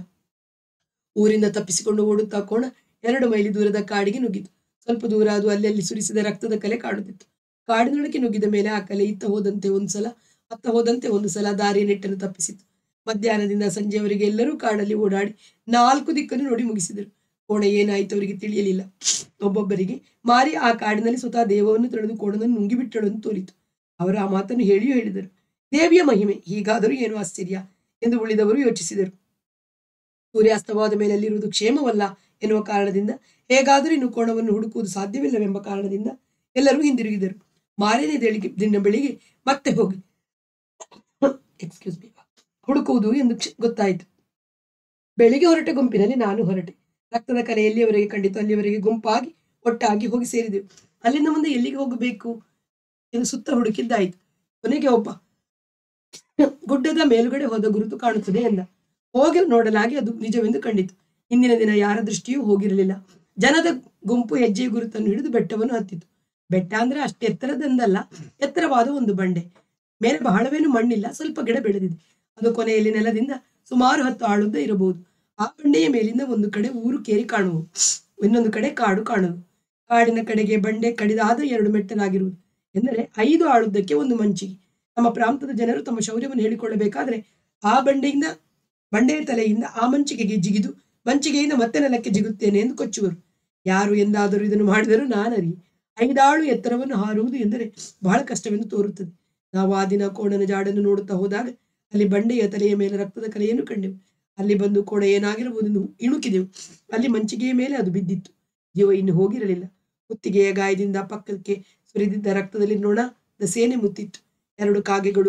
Speaker 1: ಊರಿಂದ ತಪ್ಪಿಸಿಕೊಂಡು ಓಡುತ್ತಾ ಕೋಣ ಎರಡು ಮೈಲಿ ದೂರದ ಕಾಡಿಗೆ ನುಗ್ಗಿತು ಸ್ವಲ್ಪ ದೂರ ಅದು ಅಲ್ಲಲ್ಲಿ ಸುರಿಸಿದ ರಕ್ತದ ಕಲೆ ಕಾಣುತ್ತಿತ್ತು ಕಾಡಿನೊಳಗೆ ನುಗ್ಗಿದ ಮೇಲೆ ಆ ಕಲೆ ಇತ್ತ ಹೋದಂತೆ ಒಂದು ಸಲ ಅತ್ತ ಹೋದಂತೆ ಒಂದು ಸಲ ದಾರಿಯ ನೆಟ್ಟನ್ನು ತಪ್ಪಿಸಿತು ಮಧ್ಯಾಹ್ನದಿಂದ ಸಂಜೆಯವರೆಗೆ ಎಲ್ಲರೂ ಕಾಡಲ್ಲಿ ಓಡಾಡಿ ನಾಲ್ಕು ದಿಕ್ಕನ್ನು ನೋಡಿ ಮುಗಿಸಿದರು ಕೋಣ ಏನಾಯಿತು ಅವರಿಗೆ ತಿಳಿಯಲಿಲ್ಲ ಒಬ್ಬೊಬ್ಬರಿಗೆ ಮಾರಿ ಆ ಕಾಡಿನಲ್ಲಿ ಸ್ವತಃ ದೇವವನ್ನು ತಿಳಿದು ಕೋಣನನ್ನು ನುಂಗಿಬಿಟ್ಟಳು ಅಂತ ತೋರಿತು ಅವರು ಆ ಮಾತನ್ನು ಹೇಳಿಯೂ ಹೇಳಿದರು ದೇವಿಯ ಮಹಿಮೆ ಹೀಗಾದರೂ ಏನು ಆಶ್ಚರ್ಯ ಎಂದು ಉಳಿದವರು ಯೋಚಿಸಿದರು ಸೂರ್ಯಾಸ್ತವಾದ ಮೇಲೆ ಅಲ್ಲಿರುವುದು ಕ್ಷೇಮವಲ್ಲ ಎನ್ನುವ ಕಾರಣದಿಂದ ಹೇಗಾದರೂ ಇನ್ನು ಕೋಣವನ್ನು ಹುಡುಕುವುದು ಸಾಧ್ಯವಿಲ್ಲವೆಂಬ ಕಾರಣದಿಂದ ಎಲ್ಲರೂ ಹಿಂದಿರುಗಿದರು ಮಾರನೇ ಬೆಳಿಗ್ಗೆ ದಿನ ಬೆಳಿಗ್ಗೆ ಮತ್ತೆ ಹೋಗಿ ಎಕ್ಸ್ಕ್ಯೂಸ್ ಮೀ ಹುಡುಕುವುದು ಎಂದು ಕ್ಷ- ಗೊತ್ತಾಯಿತು ಬೆಳಿಗ್ಗೆ ಹೊರಟ ಗುಂಪಿನಲ್ಲಿ ನಾನು ಹೊರಟೆ ರಕ್ತದ ಕಲೆ ಎಲ್ಲಿಯವರೆಗೆ ಕಂಡಿತು ಅಲ್ಲಿಯವರೆಗೆ ಗುಂಪಾಗಿ ಒಟ್ಟಾಗಿ ಹೋಗಿ ಸೇರಿದೆವು ಅಲ್ಲಿಂದ ಮುಂದೆ ಎಲ್ಲಿಗೆ ಹೋಗಬೇಕು ಎಂದು ಸುತ್ತ ಹುಡುಕಿದ್ದಾಯಿತು ಕೊನೆಗೆ ಒಬ್ಬ ಗುಡ್ಡದ ಮೇಲುಗಡೆ ಹೋದ ಗುರುತು ಕಾಣುತ್ತದೆ ಎಂದ ಹೋಗಿ ನೋಡಲಾಗಿ ಅದು ನಿಜವೆಂದು ಕಂಡಿತು ಇಂದಿನ ದಿನ ಯಾರ ದೃಷ್ಟಿಯೂ ಹೋಗಿರಲಿಲ್ಲ ಜನದ ಗುಂಪು ಹೆಜ್ಜೆ ಗುರುತನ್ನು ಹಿಡಿದು ಬೆಟ್ಟವನ್ನು ಹತ್ತಿತು ಬೆಟ್ಟ ಅಂದ್ರೆ ಅಷ್ಟು ಎತ್ತರದಂದಲ್ಲ ಎತ್ತರವಾದ ಒಂದು ಬಂಡೆ ಮೇಲೆ ಬಹಳವೇನು ಮಣ್ಣಿಲ್ಲ ಸ್ವಲ್ಪ ಗಿಡ ಬೆಳೆದಿದೆ ಅದು ಕೊನೆಯಲ್ಲಿ ನೆಲದಿಂದ ಸುಮಾರು ಹತ್ತು ಆಳುದ್ದ ಇರಬಹುದು ಆ ಬಂಡೆಯ ಮೇಲಿಂದ ಒಂದು ಕಡೆ ಊರು ಕೇರಿ ಕಾಣುವು ಇನ್ನೊಂದು ಕಡೆ ಕಾಡು ಕಾಣುವುದು ಕಾಡಿನ ಕಡೆಗೆ ಬಂಡೆ ಕಡಿದಾದ ಎರಡು ಮೆಟ್ಟಲಾಗಿರುವುದು ಎಂದರೆ ಐದು ಆಳುದ್ದಕ್ಕೆ ಒಂದು ಮಂಚಿಗೆ ನಮ್ಮ ಪ್ರಾಂತದ ಜನರು ತಮ್ಮ ಶೌರ್ಯವನ್ನು ಹೇಳಿಕೊಳ್ಳಬೇಕಾದ್ರೆ ಆ ಬಂಡೆಯಿಂದ ಬಂಡೆಯ ತಲೆಯಿಂದ ಆ ಮಂಚಿಗೆಗೆ ಜಿಗಿದು ಮಂಚಿಗೆಯಿಂದ ಮತ್ತೆ ನೆಲಕ್ಕೆ ಜಿಗುತ್ತೇನೆ ಎಂದು ಕೊಚ್ಚುವರು ಯಾರು ಎಂದಾದರೂ ಇದನ್ನು ಮಾಡಿದರೂ ನಾನರಿ ಐದಾಳು ಎತ್ತರವನ್ನು ಹಾರುವುದು ಎಂದರೆ ಬಹಳ ಕಷ್ಟವೆಂದು ತೋರುತ್ತದೆ ನಾವು ಆ ದಿನ ಕೋಣನ ಜಾಡನ್ನು ನೋಡುತ್ತಾ ಹೋದಾಗ ಅಲ್ಲಿ ಬಂಡೆಯ ತಲೆಯ ಮೇಲೆ ರಕ್ತದ ಕಲೆಯನ್ನು ಕಂಡೆವು ಅಲ್ಲಿ ಬಂದು ಕೋಣ ಏನಾಗಿರಬಹುದೆಂದು ಇಣುಕಿದೆವು ಅಲ್ಲಿ ಮಂಚಿಗೆಯ ಮೇಲೆ ಅದು ಬಿದ್ದಿತ್ತು ಜೀವ ಇನ್ನು ಹೋಗಿರಲಿಲ್ಲ ಕುತ್ತಿಗೆಯ ಗಾಯದಿಂದ ಪಕ್ಕಕ್ಕೆ ಸುರಿದಿದ್ದ ರಕ್ತದಲ್ಲಿ ನೊಣ ಸೇನೆ ಮುತ್ತಿತ್ತು ಎರಡು ಕಾಗೆಗಳು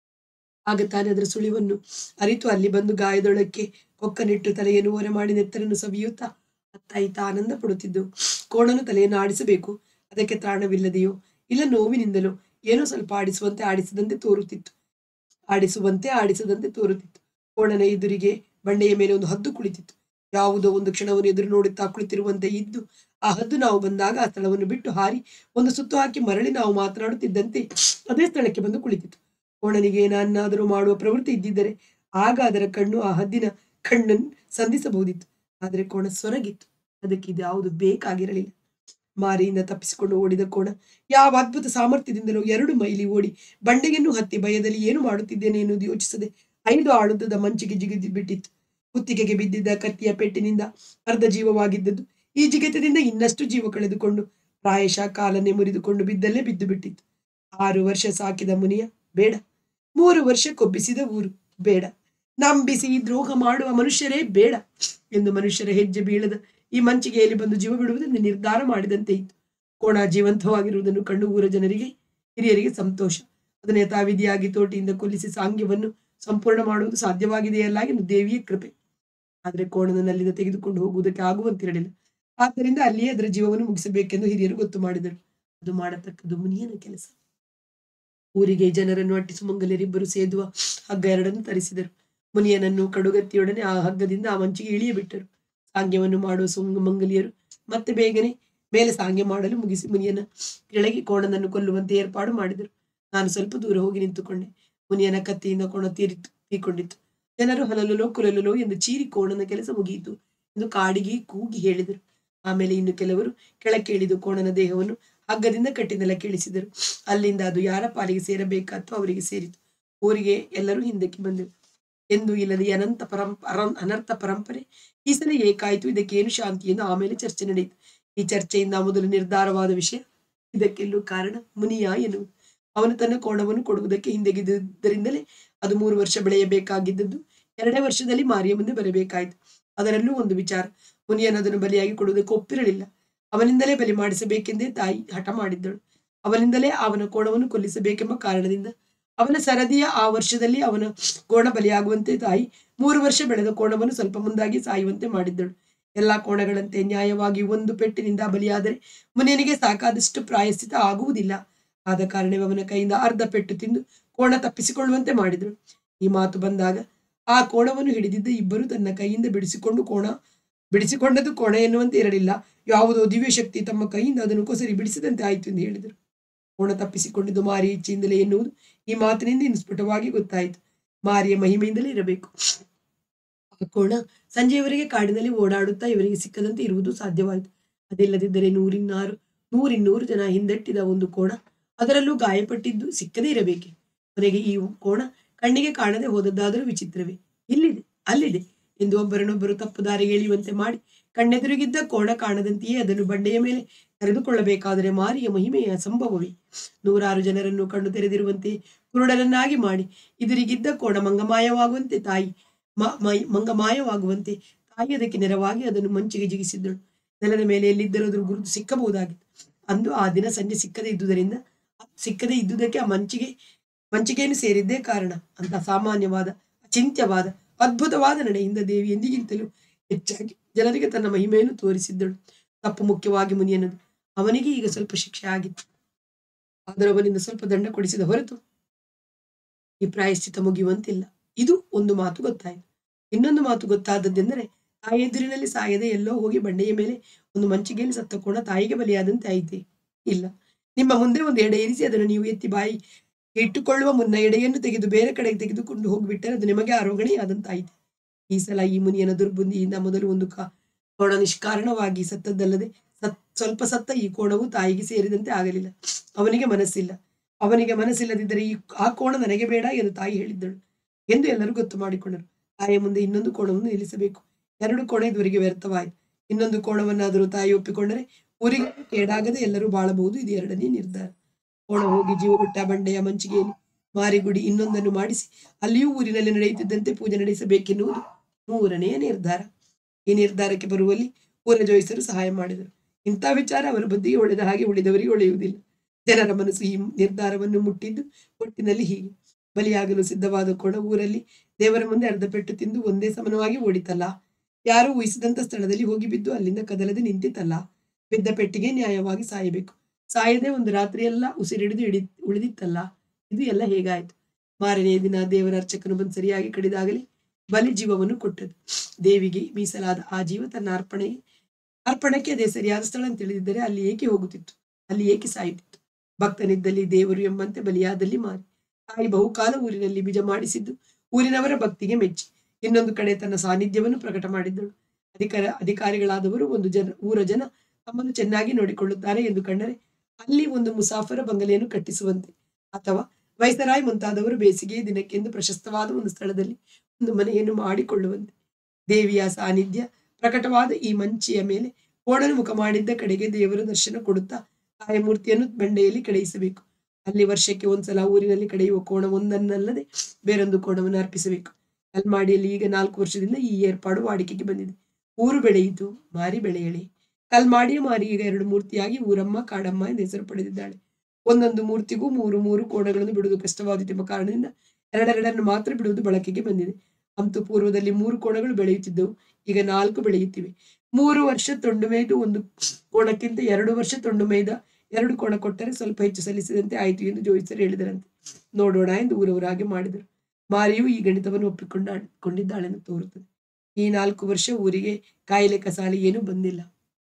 Speaker 1: ಆಗ ತಾನೇ ಅದರ ಸುಳಿವನ್ನು ಅರಿತು ಅಲ್ಲಿ ಬಂದು ಗಾಯದೊಳಕ್ಕೆ ಕೊಕ್ಕನಿಟ್ಟು ತಲೆಯನ್ನು ಓರೆ ಮಾಡಿ ನೆತ್ತರನ್ನು ಸವಿಯುತ್ತಾ ಅತ್ತ ಇತ್ತ ಆನಂದ ಪಡುತ್ತಿದ್ದವು ಕೋಣನು ತಲೆಯನ್ನು ಆಡಿಸಬೇಕು ಅದಕ್ಕೆ ತ್ರಾಣವಿಲ್ಲದೆಯೋ ಇಲ್ಲ ನೋವಿನಿಂದಲೋ ಏನೋ ಸ್ವಲ್ಪ ಆಡಿಸುವಂತೆ ಆಡಿಸದಂತೆ ತೋರುತ್ತಿತ್ತು ಆಡಿಸುವಂತೆ ಆಡಿಸದಂತೆ ತೋರುತ್ತಿತ್ತು ಕೋಣನ ಎದುರಿಗೆ ಬಂಡೆಯ ಮೇಲೆ ಒಂದು ಹದ್ದು ಕುಳಿತಿತ್ತು ಯಾವುದೋ ಒಂದು ಕ್ಷಣವನ್ನು ಎದುರು ನೋಡುತ್ತಾ ಕುಳಿತಿರುವಂತೆ ಇದ್ದು ಆ ಹದ್ದು ನಾವು ಬಂದಾಗ ಆ ಸ್ಥಳವನ್ನು ಬಿಟ್ಟು ಹಾರಿ ಒಂದು ಸುತ್ತು ಹಾಕಿ ಮರಳಿ ನಾವು ಮಾತನಾಡುತ್ತಿದ್ದಂತೆ ಅದೇ ಸ್ಥಳಕ್ಕೆ ಬಂದು ಕುಳಿತಿತ್ತು ಕೋಣನಿಗೆ ಏನಾದರೂ ಮಾಡುವ ಪ್ರವೃತ್ತಿ ಇದ್ದಿದ್ದರೆ ಆಗ ಅದರ ಕಣ್ಣು ಆ ಹದ್ದಿನ ಕಣ್ಣನ್ನು ಸಂಧಿಸಬಹುದಿತ್ತು ಆದರೆ ಕೋಣ ಸೊರಗಿತ್ತು ಅದಕ್ಕೆ ಇದ್ಯಾವುದು ಬೇಕಾಗಿರಲಿಲ್ಲ ಮಾರಿಯಿಂದ ತಪ್ಪಿಸಿಕೊಂಡು ಓಡಿದ ಕೋಣ ಯಾವ ಅದ್ಭುತ ಸಾಮರ್ಥ್ಯದಿಂದಲೂ ಎರಡು ಮೈಲಿ ಓಡಿ ಬಂಡೆಯನ್ನು ಹತ್ತಿ ಭಯದಲ್ಲಿ ಏನು ಮಾಡುತ್ತಿದ್ದೇನೆ ಎನ್ನುವುದು ಯೋಚಿಸದೆ ಐದು ಆಳುದ್ದದ ಮಂಚಿಗೆ ಜಿಗಿದು ಬಿಟ್ಟಿತ್ತು ಕುತ್ತಿಗೆಗೆ ಬಿದ್ದಿದ್ದ ಕತ್ತಿಯ ಪೆಟ್ಟಿನಿಂದ ಅರ್ಧ ಜೀವವಾಗಿದ್ದದ್ದು ಈ ಜಿಗಿತದಿಂದ ಇನ್ನಷ್ಟು ಜೀವ ಕಳೆದುಕೊಂಡು ಪ್ರಾಯಶಃ ಕಾಲನ್ನೇ ಮುರಿದುಕೊಂಡು ಬಿದ್ದಲ್ಲೇ ಬಿದ್ದು ಬಿಟ್ಟಿತ್ತು ಆರು ವರ್ಷ ಸಾಕಿದ ಮುನಿಯ ಬೇಡ ಮೂರು ವರ್ಷ ಕೊಬ್ಬಿಸಿದ ಊರು ಬೇಡ ನಂಬಿಸಿ ದ್ರೋಹ ಮಾಡುವ ಮನುಷ್ಯರೇ ಬೇಡ ಎಂದು ಮನುಷ್ಯರ ಹೆಜ್ಜೆ ಬೀಳದ ಈ ಮಂಚಿಗೆಯಲ್ಲಿ ಬಂದು ಜೀವ ಬಿಡುವುದೆಂದು ನಿರ್ಧಾರ ಮಾಡಿದಂತೆ ಇತ್ತು ಕೋಣ ಜೀವಂತವಾಗಿರುವುದನ್ನು ಕಂಡು ಊರ ಜನರಿಗೆ ಹಿರಿಯರಿಗೆ ಸಂತೋಷ ಅದನ್ನು ಯಥಾವಿಧಿಯಾಗಿ ತೋಟಿಯಿಂದ ಕೊಲ್ಲಿಸಿ ಸಾಂಗ್ಯವನ್ನು ಸಂಪೂರ್ಣ ಮಾಡುವುದು ಸಾಧ್ಯವಾಗಿದೆಯಲ್ಲ ಎಂದು ದೇವಿಯ ಕೃಪೆ ಆದರೆ ಕೋಣನನ್ನು ಅಲ್ಲಿಂದ ತೆಗೆದುಕೊಂಡು ಹೋಗುವುದಕ್ಕೆ ಆಗುವಂತಿರಲಿಲ್ಲ ಆದ್ದರಿಂದ ಅಲ್ಲಿಯೇ ಅದರ ಜೀವವನ್ನು ಮುಗಿಸಬೇಕೆಂದು ಹಿರಿಯರು ಗೊತ್ತು ಮಾಡಿದರು ಅದು ಮಾಡತಕ್ಕದ್ದು ಮುನಿಯನ ಕೆಲಸ ಊರಿಗೆ ಜನರನ್ನು ಅಟ್ಟಿಸು ಮಂಗಲರಿಬ್ಬರು ಸೇದುವ ಹಗ್ಗ ಎರಡನ್ನು ತರಿಸಿದರು ಮುನಿಯನನ್ನು ಕಡುಗತ್ತಿಯೊಡನೆ ಆ ಹಗ್ಗದಿಂದ ಆ ಮಂಚಿಗೆ ಇಳಿಯಬಿಟ್ಟರು ಸಾಂಗ್ಯವನ್ನು ಮಾಡುವ ಸುಂಗ ಮಂಗಲಿಯರು ಮತ್ತೆ ಬೇಗನೆ ಮೇಲೆ ಸಾಂಗ್ಯ ಮಾಡಲು ಮುಗಿಸಿ ಮುನಿಯನ ಕೆಳಗೆ ಕೋಣನನ್ನು ಕೊಲ್ಲುವಂತೆ ಏರ್ಪಾಡು ಮಾಡಿದರು ನಾನು ಸ್ವಲ್ಪ ದೂರ ಹೋಗಿ ನಿಂತುಕೊಂಡೆ ಮುನಿಯನ ಕತ್ತಿಯಿಂದ ಕೋಣ ತೀರಿ ತೀಕೊಂಡಿತ್ತು ಜನರು ಹಲಲುಲೋ ಕುಲಲುಲೋ ಎಂದು ಚೀರಿ ಕೋಣನ ಕೆಲಸ ಮುಗಿಯಿತು ಎಂದು ಕಾಡಿಗೆ ಕೂಗಿ ಹೇಳಿದರು ಆಮೇಲೆ ಇನ್ನು ಕೆಲವರು ಕೆಳಕ್ಕೆ ಇಳಿದು ಕೋಣನ ದೇಹವನ್ನು ಹಗ್ಗದಿಂದ ಕಟ್ಟಿ ನೆಲಕ್ಕೆ ಇಳಿಸಿದರು ಅಲ್ಲಿಂದ ಅದು ಯಾರ ಪಾಲಿಗೆ ಸೇರಬೇಕಾತೋ ಅವರಿಗೆ ಸೇರಿತು ಊರಿಗೆ ಎಲ್ಲರೂ ಹಿಂದಕ್ಕೆ ಬಂದರು ಎಂದು ಇಲ್ಲದೆ ಈ ಅನಂತ ಪರಂಪ ಅರಂ- ಅನರ್ಥ ಪರಂಪರೆ ಈ ಸಲ ಏಕಾಯಿತು ಇದಕ್ಕೆ ಏನು ಶಾಂತಿ ಎಂದು ಆಮೇಲೆ ಚರ್ಚೆ ನಡೆಯಿತು ಈ ಚರ್ಚೆಯಿಂದ ಮೊದಲು ನಿರ್ಧಾರವಾದ ವಿಷಯ ಇದಕ್ಕೆಲ್ಲೂ ಕಾರಣ ಮುನಿಯ ಎನ್ನುವುದು ಅವನು ತನ್ನ ಕೋಣವನ್ನು ಕೊಡುವುದಕ್ಕೆ ಹಿಂದೆಗಿದ್ದುದರಿಂದಲೇ ಅದು ಮೂರು ವರ್ಷ ಬೆಳೆಯಬೇಕಾಗಿದ್ದದ್ದು ಎರಡೇ ವರ್ಷದಲ್ಲಿ ಮಾರಿಯ ಮುಂದೆ ಬರಬೇಕಾಯಿತು ಅದರಲ್ಲೂ ಒಂದು ವಿಚಾರ ಮುನಿಯನ್ ಅದನ್ನು ಬಲಿಯಾಗಿ ಕೊಡುವುದಕ್ಕೆ ಒಪ್ಪಿರಲಿಲ್ಲ ಅವನಿಂದಲೇ ಬಲಿ ಮಾಡಿಸಬೇಕೆಂದೇ ತಾಯಿ ಹಠ ಮಾಡಿದ್ದಳು ಅವನಿಂದಲೇ ಅವನ ಕೋಣವನ್ನು ಕೊಲ್ಲಿಸಬೇಕೆಂಬ ಕಾರಣದಿಂದ ಅವನ ಸರದಿಯ ಆ ವರ್ಷದಲ್ಲಿ ಅವನ ಕೋಣ ಬಲಿಯಾಗುವಂತೆ ತಾಯಿ ಮೂರು ವರ್ಷ ಬೆಳೆದ ಕೋಣವನ್ನು ಸ್ವಲ್ಪ ಮುಂದಾಗಿ ಸಾಯುವಂತೆ ಮಾಡಿದ್ದಳು ಎಲ್ಲಾ ಕೋಣಗಳಂತೆ ನ್ಯಾಯವಾಗಿ ಒಂದು ಪೆಟ್ಟಿನಿಂದ ಬಲಿಯಾದರೆ ಮುನಿಯನಿಗೆ ಸಾಕಾದಷ್ಟು ಪ್ರಾಯಶ್ಚಿತ ಆಗುವುದಿಲ್ಲ ಆದ ಕಾರಣವೇ ಅವನ ಕೈಯಿಂದ ಅರ್ಧ ಪೆಟ್ಟು ತಿಂದು ಕೋಣ ತಪ್ಪಿಸಿಕೊಳ್ಳುವಂತೆ ಮಾಡಿದಳು ಈ ಮಾತು ಬಂದಾಗ ಆ ಕೋಣವನ್ನು ಹಿಡಿದಿದ್ದ ಇಬ್ಬರು ತನ್ನ ಕೈಯಿಂದ ಬಿಡಿಸಿಕೊಂಡು ಕೋಣ ಬಿಡಿಸಿಕೊಂಡದ್ದು ಕೋಣ ಎನ್ನುವಂತೆ ಇರಲಿಲ್ಲ ಯಾವುದೋ ದಿವ್ಯ ಶಕ್ತಿ ತಮ್ಮ ಕೈಯಿಂದ ಅದನ್ನು ಕೊಸರಿ ಬಿಡಿಸಿದಂತೆ ಆಯಿತು ಎಂದು ಹೇಳಿದರು ಕೋಣ ತಪ್ಪಿಸಿಕೊಂಡಿದ್ದು ಮಾರಿ ಇಚ್ಛೆಯಿಂದಲೇ ಎನ್ನುವುದು ಈ ಮಾತಿನಿಂದ ಇನ್ನು ಸ್ಫುಟವಾಗಿ ಗೊತ್ತಾಯಿತು ಮಾರಿಯ ಮಹಿಮೆಯಿಂದಲೇ ಇರಬೇಕು ಆ ಕೋಣ ಸಂಜೆಯವರೆಗೆ ಕಾಡಿನಲ್ಲಿ ಓಡಾಡುತ್ತಾ ಇವರಿಗೆ ಸಿಕ್ಕದಂತೆ ಇರುವುದು ಸಾಧ್ಯವಾಯಿತು ಅದಿಲ್ಲದಿದ್ದರೆ ನೂರಿನ್ನಾರು ನೂರಿನ್ನೂರು ಜನ ಹಿಂದಟ್ಟಿದ ಒಂದು ಕೋಣ ಅದರಲ್ಲೂ ಗಾಯಪಟ್ಟಿದ್ದು ಸಿಕ್ಕದೇ ಇರಬೇಕೆ ಕೊನೆಗೆ ಈ ಕೋಣ ಕಣ್ಣಿಗೆ ಕಾಣದೆ ಹೋದದ್ದಾದರೂ ವಿಚಿತ್ರವೇ ಇಲ್ಲಿದೆ ಅಲ್ಲಿದೆ ಎಂದು ಒಬ್ಬರನ್ನೊಬ್ಬರು ತಪ್ಪು ದಾರಿಗೆ ಎಳೆಯುವಂತೆ ಮಾಡಿ ಕಣ್ಣೆದುರಿಗಿದ್ದ ಕೋಣ ಕಾಣದಂತೆಯೇ ಅದನ್ನು ಬಂಡೆಯ ಮೇಲೆ ಕರೆದುಕೊಳ್ಳಬೇಕಾದರೆ ಮಾರಿಯ ಮಹಿಮೆಯ ಸಂಭವವೇ ನೂರಾರು ಜನರನ್ನು ಕಣ್ಣು ತೆರೆದಿರುವಂತೆ ಕುರುಡರನ್ನಾಗಿ ಮಾಡಿ ಎದುರಿಗಿದ್ದ ಕೋಣ ಮಂಗಮಾಯವಾಗುವಂತೆ ತಾಯಿ ಮ- ಮೈ- ಮಂಗಮಾಯವಾಗುವಂತೆ ತಾಯಿ ಅದಕ್ಕೆ ನೆರವಾಗಿ ಅದನ್ನು ಮಂಚಿಗೆ ಜಿಗಿಸಿದ್ದಳು ನೆಲದ ಮೇಲೆ ಎಲ್ಲಿದ್ದರೂ ಅದರ ಗುರುತು ಸಿಕ್ಕಬಹುದಾಗಿತ್ತು ಅಂದು ಆ ದಿನ ಸಂಜೆ ಸಿಕ್ಕದೇ ಇದ್ದುದರಿಂದ ಸಿಕ್ಕದೇ ಇದ್ದುದಕ್ಕೆ ಆ ಮಂಚಿಗೆ ಮಂಚಿಗೆಯನ್ನು ಸೇರಿದ್ದೇ ಕಾರಣ ಅಂತ ಸಾಮಾನ್ಯವಾದ ಅಚಿಂತ್ಯವಾದ ಅದ್ಭುತವಾದ ನಡೆಯಿಂದ ದೇವಿ ಎಂದಿಗಿಂತಲೂ ಹೆಚ್ಚಾಗಿ ಜನರಿಗೆ ತನ್ನ ಮಹಿಮೆಯನ್ನು ತೋರಿಸಿದ್ದಳು ತಪ್ಪು ಮುಖ್ಯವಾಗಿ ಮುನಿಯನದು ಅವನಿಗೆ ಈಗ ಸ್ವಲ್ಪ ಶಿಕ್ಷೆ ಆಗಿತ್ತು ಆದರೂ ಅವನಿಂದ ಸ್ವಲ್ಪ ದಂಡ ಕೊಡಿಸಿದ ಹೊರತು ಈ ಪ್ರಾಯಶ್ಚಿತ ಮುಗಿಯುವಂತಿಲ್ಲ ಇದು ಒಂದು ಮಾತು ಗೊತ್ತಾಯಿತು ಇನ್ನೊಂದು ಮಾತು ಗೊತ್ತಾದದ್ದೆಂದರೆ ತಾಯಿ ಎದುರಿನಲ್ಲಿ ಸಾಯದೆ ಎಲ್ಲೋ ಹೋಗಿ ಬಂಡೆಯ ಮೇಲೆ ಒಂದು ಮಂಚಿಗೆಯಲ್ಲಿ ಸತ್ತ ಕೋಣ ತಾಯಿಗೆ ಬಲಿಯಾದಂತೆ ಆಯಿತೆ ಇಲ್ಲ ನಿಮ್ಮ ಮುಂದೆ ಒಂದು ಎಡೆ ಇರಿಸಿ ಅದನ್ನು ನೀವು ಎತ್ತಿ ಬಾಯಿ ಇಟ್ಟುಕೊಳ್ಳುವ ಮುನ್ನ ಎಡೆಯನ್ನು ತೆಗೆದು ಬೇರೆ ಕಡೆಗೆ ತೆಗೆದುಕೊಂಡು ಹೋಗಿಬಿಟ್ಟರೆ ಅದು ನಿಮಗೆ ಆರೋಗಣೆಯಾದಂತಾಯಿತು ಈ ಸಲ ಈ ಮುನಿಯನ ದುರ್ಬುದ್ಧಿಯಿಂದ ಮೊದಲು ಒಂದು ಕಾ- ಕೋಣ ನಿಷ್ಕಾರಣವಾಗಿ ಸತ್ತದ್ದಲ್ಲದೆ ಸತ್ ಸ್ವಲ್ಪ ಸತ್ತ ಈ ಕೋಣವು ತಾಯಿಗೆ ಸೇರಿದಂತೆ ಆಗಲಿಲ್ಲ ಅವನಿಗೆ ಮನಸ್ಸಿಲ್ಲ ಅವನಿಗೆ ಮನಸ್ಸಿಲ್ಲದಿದ್ದರೆ ಈ ಆ ಕೋಣ ನನಗೆ ಬೇಡ ಎಂದು ತಾಯಿ ಹೇಳಿದ್ದಳು ಎಂದು ಎಲ್ಲರೂ ಗೊತ್ತು ಮಾಡಿಕೊಂಡರು ತಾಯಿಯ ಮುಂದೆ ಇನ್ನೊಂದು ಕೋಣವನ್ನು ನಿಲ್ಲಿಸಬೇಕು ಎರಡು ಕೋಣ ಇದುವರೆಗೆ ವ್ಯರ್ಥವಾಯಿತು ಇನ್ನೊಂದು ಕೋಣವನ್ನಾದರೂ ತಾಯಿ ಒಪ್ಪಿಕೊಂಡರೆ ಊರಿಗೆ ಕೇಡಾಗದೆ ಎಲ್ಲರೂ ಬಾಳಬಹುದು ಇದು ಎರಡನೇ ನಿರ್ಧಾರ ಕೋಣ ಹೋಗಿ ಜೀವ ಬಿಟ್ಟ ಬಂಡೆಯ ಮಂಚಿಗೆಯಲ್ಲಿ ಮಾರಿಗುಡಿ ಇನ್ನೊಂದನ್ನು ಮಾಡಿಸಿ ಅಲ್ಲಿಯೂ ಊರಿನಲ್ಲಿ ನಡೆಯುತ್ತಿದ್ದಂತೆ ಪೂಜೆ ನಡೆಸಬೇಕೆನ್ನುವುದು ಮೂರನೆಯ ನಿರ್ಧಾರ ಈ ನಿರ್ಧಾರಕ್ಕೆ ಬರುವಲ್ಲಿ ಊರ ಜೋಯಿಸರು ಸಹಾಯ ಮಾಡಿದರು ಇಂಥ ವಿಚಾರ ಅವರ ಬುದ್ಧಿಗೆ ಹೊಳೆದ ಹಾಗೆ ಉಳಿದವರಿಗೆ ಹೊಳೆಯುವುದಿಲ್ಲ ಜನರ ಮನಸ್ಸು ಈ ನಿರ್ಧಾರವನ್ನು ಮುಟ್ಟಿದ್ದು ಒಟ್ಟಿನಲ್ಲಿ ಹೀಗೆ ಬಲಿಯಾಗಲು ಸಿದ್ಧವಾದ ಕೋಣ ಊರಲ್ಲಿ ದೇವರ ಮುಂದೆ ಅರ್ಧ ಪೆಟ್ಟು ತಿಂದು ಒಂದೇ ಸಮನವಾಗಿ ಓಡಿತಲ್ಲ ಯಾರು ಊಹಿಸಿದಂತ ಸ್ಥಳದಲ್ಲಿ ಹೋಗಿ ಬಿದ್ದು ಅಲ್ಲಿಂದ ಕದಲದೆ ನಿಂತಿತಲ್ಲ ಬಿದ್ದ ಪೆಟ್ಟಿಗೆ ನ್ಯಾಯವಾಗಿ ಸಾಯಬೇಕು ಸಾಯದೆ ಒಂದು ರಾತ್ರಿಯೆಲ್ಲ ಉಸಿರಿಡಿದು ಇಡಿ ಉಳಿದಿತ್ತಲ್ಲ ಇದು ಎಲ್ಲ ಹೇಗಾಯ್ತು ಮಾರನೆಯ ದಿನ ದೇವರ ಅರ್ಚಕನು ಬಂದು ಸರಿಯಾಗಿ ಕಡಿದಾಗಲೇ ಬಲಿ ಜೀವವನ್ನು ಕೊಟ್ಟದು ದೇವಿಗೆ ಮೀಸಲಾದ ಆ ಜೀವ ತನ್ನ ಅರ್ಪಣೆಗೆ ಅರ್ಪಣಕ್ಕೆ ಅದೇ ಸರಿಯಾದ ಸ್ಥಳ ಅಂತ ತಿಳಿದಿದ್ದರೆ ಅಲ್ಲಿ ಏಕೆ ಹೋಗುತ್ತಿತ್ತು ಅಲ್ಲಿ ಏಕೆ ಸಾಯುತ್ತಿತ್ತು ಭಕ್ತನಿದ್ದಲ್ಲಿ ದೇವರು ಎಂಬಂತೆ ಬಲಿಯಾದಲ್ಲಿ ಮಾರಿ ತಾಯಿ ಬಹುಕಾಲ ಊರಿನಲ್ಲಿ ಬೀಜ ಮಾಡಿಸಿದ್ದು ಊರಿನವರ ಭಕ್ತಿಗೆ ಮೆಚ್ಚಿ ಇನ್ನೊಂದು ಕಡೆ ತನ್ನ ಸಾನ್ನಿಧ್ಯವನ್ನು ಪ್ರಕಟ ಮಾಡಿದ್ದಳು ಅಧಿಕಾರ ಅಧಿಕಾರಿಗಳಾದವರು ಒಂದು ಜನ ಊರ ಜನ ತಮ್ಮನ್ನು ಚೆನ್ನಾಗಿ ನೋಡಿಕೊಳ್ಳುತ್ತಾರೆ ಎಂದು ಕಂಡರೆ ಅಲ್ಲಿ ಒಂದು ಮುಸಾಫರ ಬಂಗಲೆಯನ್ನು ಕಟ್ಟಿಸುವಂತೆ ಅಥವಾ ವೈಸರಾಯ್ ಮುಂತಾದವರು ಬೇಸಿಗೆ ದಿನಕ್ಕೆಂದು ಪ್ರಶಸ್ತವಾದ ಒಂದು ಸ್ಥಳದಲ್ಲಿ ಒಂದು ಮನೆಯನ್ನು ಮಾಡಿಕೊಳ್ಳುವಂತೆ ದೇವಿಯ ಸಾನ್ನಿಧ್ಯ ಪ್ರಕಟವಾದ ಈ ಮಂಚಿಯ ಮೇಲೆ ಕೋಣನು ಮುಖ ಮಾಡಿದ್ದ ಕಡೆಗೆ ದೇವರ ದರ್ಶನ ಕೊಡುತ್ತಾ ತಾಯ ಮೂರ್ತಿಯನ್ನು ಬಂಡೆಯಲ್ಲಿ ಕಡೆಯಿಸಬೇಕು ಅಲ್ಲಿ ವರ್ಷಕ್ಕೆ ಒಂದ್ಸಲ ಊರಿನಲ್ಲಿ ಕಡೆಯುವ ಕೋಣ ಒಂದನ್ನಲ್ಲದೆ ಬೇರೊಂದು ಕೋಣವನ್ನು ಅರ್ಪಿಸಬೇಕು ಕಲ್ಮಾಡಿಯಲ್ಲಿ ಈಗ ನಾಲ್ಕು ವರ್ಷದಿಂದ ಈ ಏರ್ಪಾಡು ವಾಡಿಕೆಗೆ ಬಂದಿದೆ ಊರು ಬೆಳೆಯಿತು ಮಾರಿ ಬೆಳೆಯಲಿ ಕಲ್ಮಾಡಿಯ ಮಾರಿ ಈಗ ಎರಡು ಮೂರ್ತಿಯಾಗಿ ಊರಮ್ಮ ಕಾಡಮ್ಮ ಎಂದು ಹೆಸರು ಪಡೆದಿದ್ದಾಳೆ ಒಂದೊಂದು ಮೂರ್ತಿಗೂ ಮೂರು ಮೂರು ಕೋಣಗಳನ್ನು ಬಿಡುವುದು ಕಷ್ಟವಾದಿತ್ತೆಂಬ ಕಾರಣದಿಂದ ಎರಡೆರಡನ್ನು ಮಾತ್ರ ಬಿಡುವುದು ಬಳಕೆಗೆ ಬಂದಿದೆ ಅಂತೂ ಪೂರ್ವದಲ್ಲಿ ಮೂರು ಕೋಣಗಳು ಬೆಳೆಯುತ್ತಿದ್ದವು ಈಗ ನಾಲ್ಕು ಬೆಳೆಯುತ್ತಿವೆ ಮೂರು ವರ್ಷ ತೊಂಡು ಮೇಯ್ದು ಒಂದು ಕೋಣಕ್ಕಿಂತ ಎರಡು ವರ್ಷ ತೊಂಡು ಮೇಯ್ದ ಎರಡು ಕೋಣ ಕೊಟ್ಟರೆ ಸ್ವಲ್ಪ ಹೆಚ್ಚು ಸಲ್ಲಿಸಿದಂತೆ ಆಯಿತು ಎಂದು ಜೋಯಿಸರು ಹೇಳಿದರಂತೆ ನೋಡೋಣ ಎಂದು ಊರವರಾಗೆ ಮಾಡಿದರು ಮಾರಿಯು ಈ ಗಣಿತವನ್ನು ಒಪ್ಪಿಕೊಂಡ ಕೊಂಡಿದ್ದಾಳೆಂದು ತೋರುತ್ತದೆ ಈ ನಾಲ್ಕು ವರ್ಷ ಊರಿಗೆ ಕಾಯಿಲೆ ಕಸಾಲೆ ಏನೂ ಬಂದಿಲ್ಲ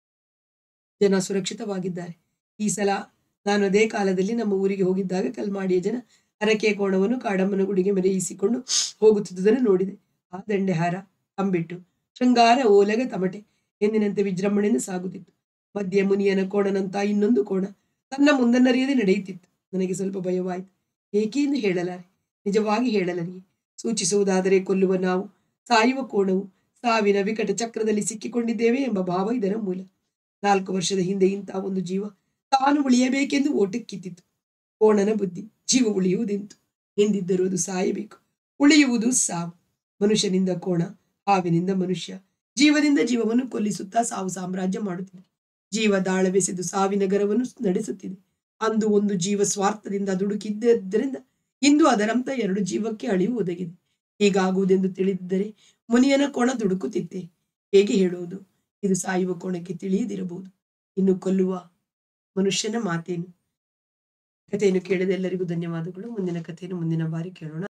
Speaker 1: ಜನ ಸುರಕ್ಷಿತವಾಗಿದ್ದಾರೆ ಈ ಸಲ ನಾನು ಅದೇ ಕಾಲದಲ್ಲಿ ನಮ್ಮ ಊರಿಗೆ ಹೋಗಿದ್ದಾಗ ಕಲ್ಮಾಡಿಯ ಜನ ಹರಕೆಯ ಕೋಣವನ್ನು ಕಾಡಮ್ಮನ ಗುಡಿಗೆ ಮೆರೆಯಿಸಿಕೊಂಡು ಹೋಗುತ್ತಿದ್ದುದನ್ನು ನೋಡಿದೆ ಆ ದಂಡೆಹಾರ ಅಂಬಿಟ್ಟು ಶೃಂಗಾರ ಓಲಗ ತಮಟೆ ಎಂದಿನಂತೆ ವಿಜೃಂಭಣೆಯಿಂದ ಸಾಗುತ್ತಿತ್ತು ಮಧ್ಯ ಮುನಿಯನ ಕೋಣನಂತ ಇನ್ನೊಂದು ಕೋಣ ತನ್ನ ಮುಂದನ್ನರಿಯದೆ ನಡೆಯುತ್ತಿತ್ತು ನನಗೆ ಸ್ವಲ್ಪ ಭಯವಾಯಿತು ಏಕೆ ಎಂದು ಹೇಳಲಾರೆ ನಿಜವಾಗಿ ಹೇಳಲರಿಯೆ ಸೂಚಿಸುವುದಾದರೆ ಕೊಲ್ಲುವ ನಾವು ಸಾಯುವ ಕೋಣವು ಸಾವಿನ ವಿಕಟ ಚಕ್ರದಲ್ಲಿ ಸಿಕ್ಕಿಕೊಂಡಿದ್ದೇವೆ ಎಂಬ ಭಾವ ಇದರ ಮೂಲ ನಾಲ್ಕು ವರ್ಷದ ಹಿಂದೆ ಇಂಥ ಒಂದು ಜೀವ ತಾನು ಉಳಿಯಬೇಕೆಂದು ಓಟಕ್ಕಿತ್ತಿತ್ತು ಕೋಣನ ಬುದ್ಧಿ ಜೀವ ಉಳಿಯುವುದೆಂತು ಎಂದಿದ್ದರೂ ಅದು ಸಾಯಬೇಕು ಉಳಿಯುವುದು ಸಾವು ಮನುಷ್ಯನಿಂದ ಕೋಣ ಹಾವಿನಿಂದ ಮನುಷ್ಯ ಜೀವದಿಂದ ಜೀವವನ್ನು ಕೊಲ್ಲಿಸುತ್ತಾ ಸಾವು ಸಾಮ್ರಾಜ್ಯ ಮಾಡುತ್ತಿದೆ ಜೀವ ದಾಳವೆಸೆದು ಸಾವಿನ ಗರವನ್ನು ನಡೆಸುತ್ತಿದೆ ಅಂದು ಒಂದು ಜೀವ ಸ್ವಾರ್ಥದಿಂದ ದುಡುಕಿದ್ದರಿಂದ ಇಂದು ಅದರಂತ ಎರಡು ಜೀವಕ್ಕೆ ಅಳಿವು ಒದಗಿದೆ ಹೀಗಾಗುವುದೆಂದು ತಿಳಿದಿದ್ದರೆ ಮುನಿಯನ ಕೋಣ ದುಡುಕುತ್ತಿತ್ತೆ ಹೇಗೆ ಹೇಳುವುದು ಇದು ಸಾಯುವ ಕೋಣಕ್ಕೆ ತಿಳಿಯದಿರಬಹುದು ಇನ್ನು ಕೊಲ್ಲುವ ಮನುಷ್ಯನ ಮಾತೇನು ಕಥೆಯನ್ನು ಕೇಳಿದ ಎಲ್ಲರಿಗೂ ಧನ್ಯವಾದಗಳು ಮುಂದಿನ ಕಥೆಯನ್ನು ಮುಂದಿನ ಬಾರಿ ಕೇಳೋಣ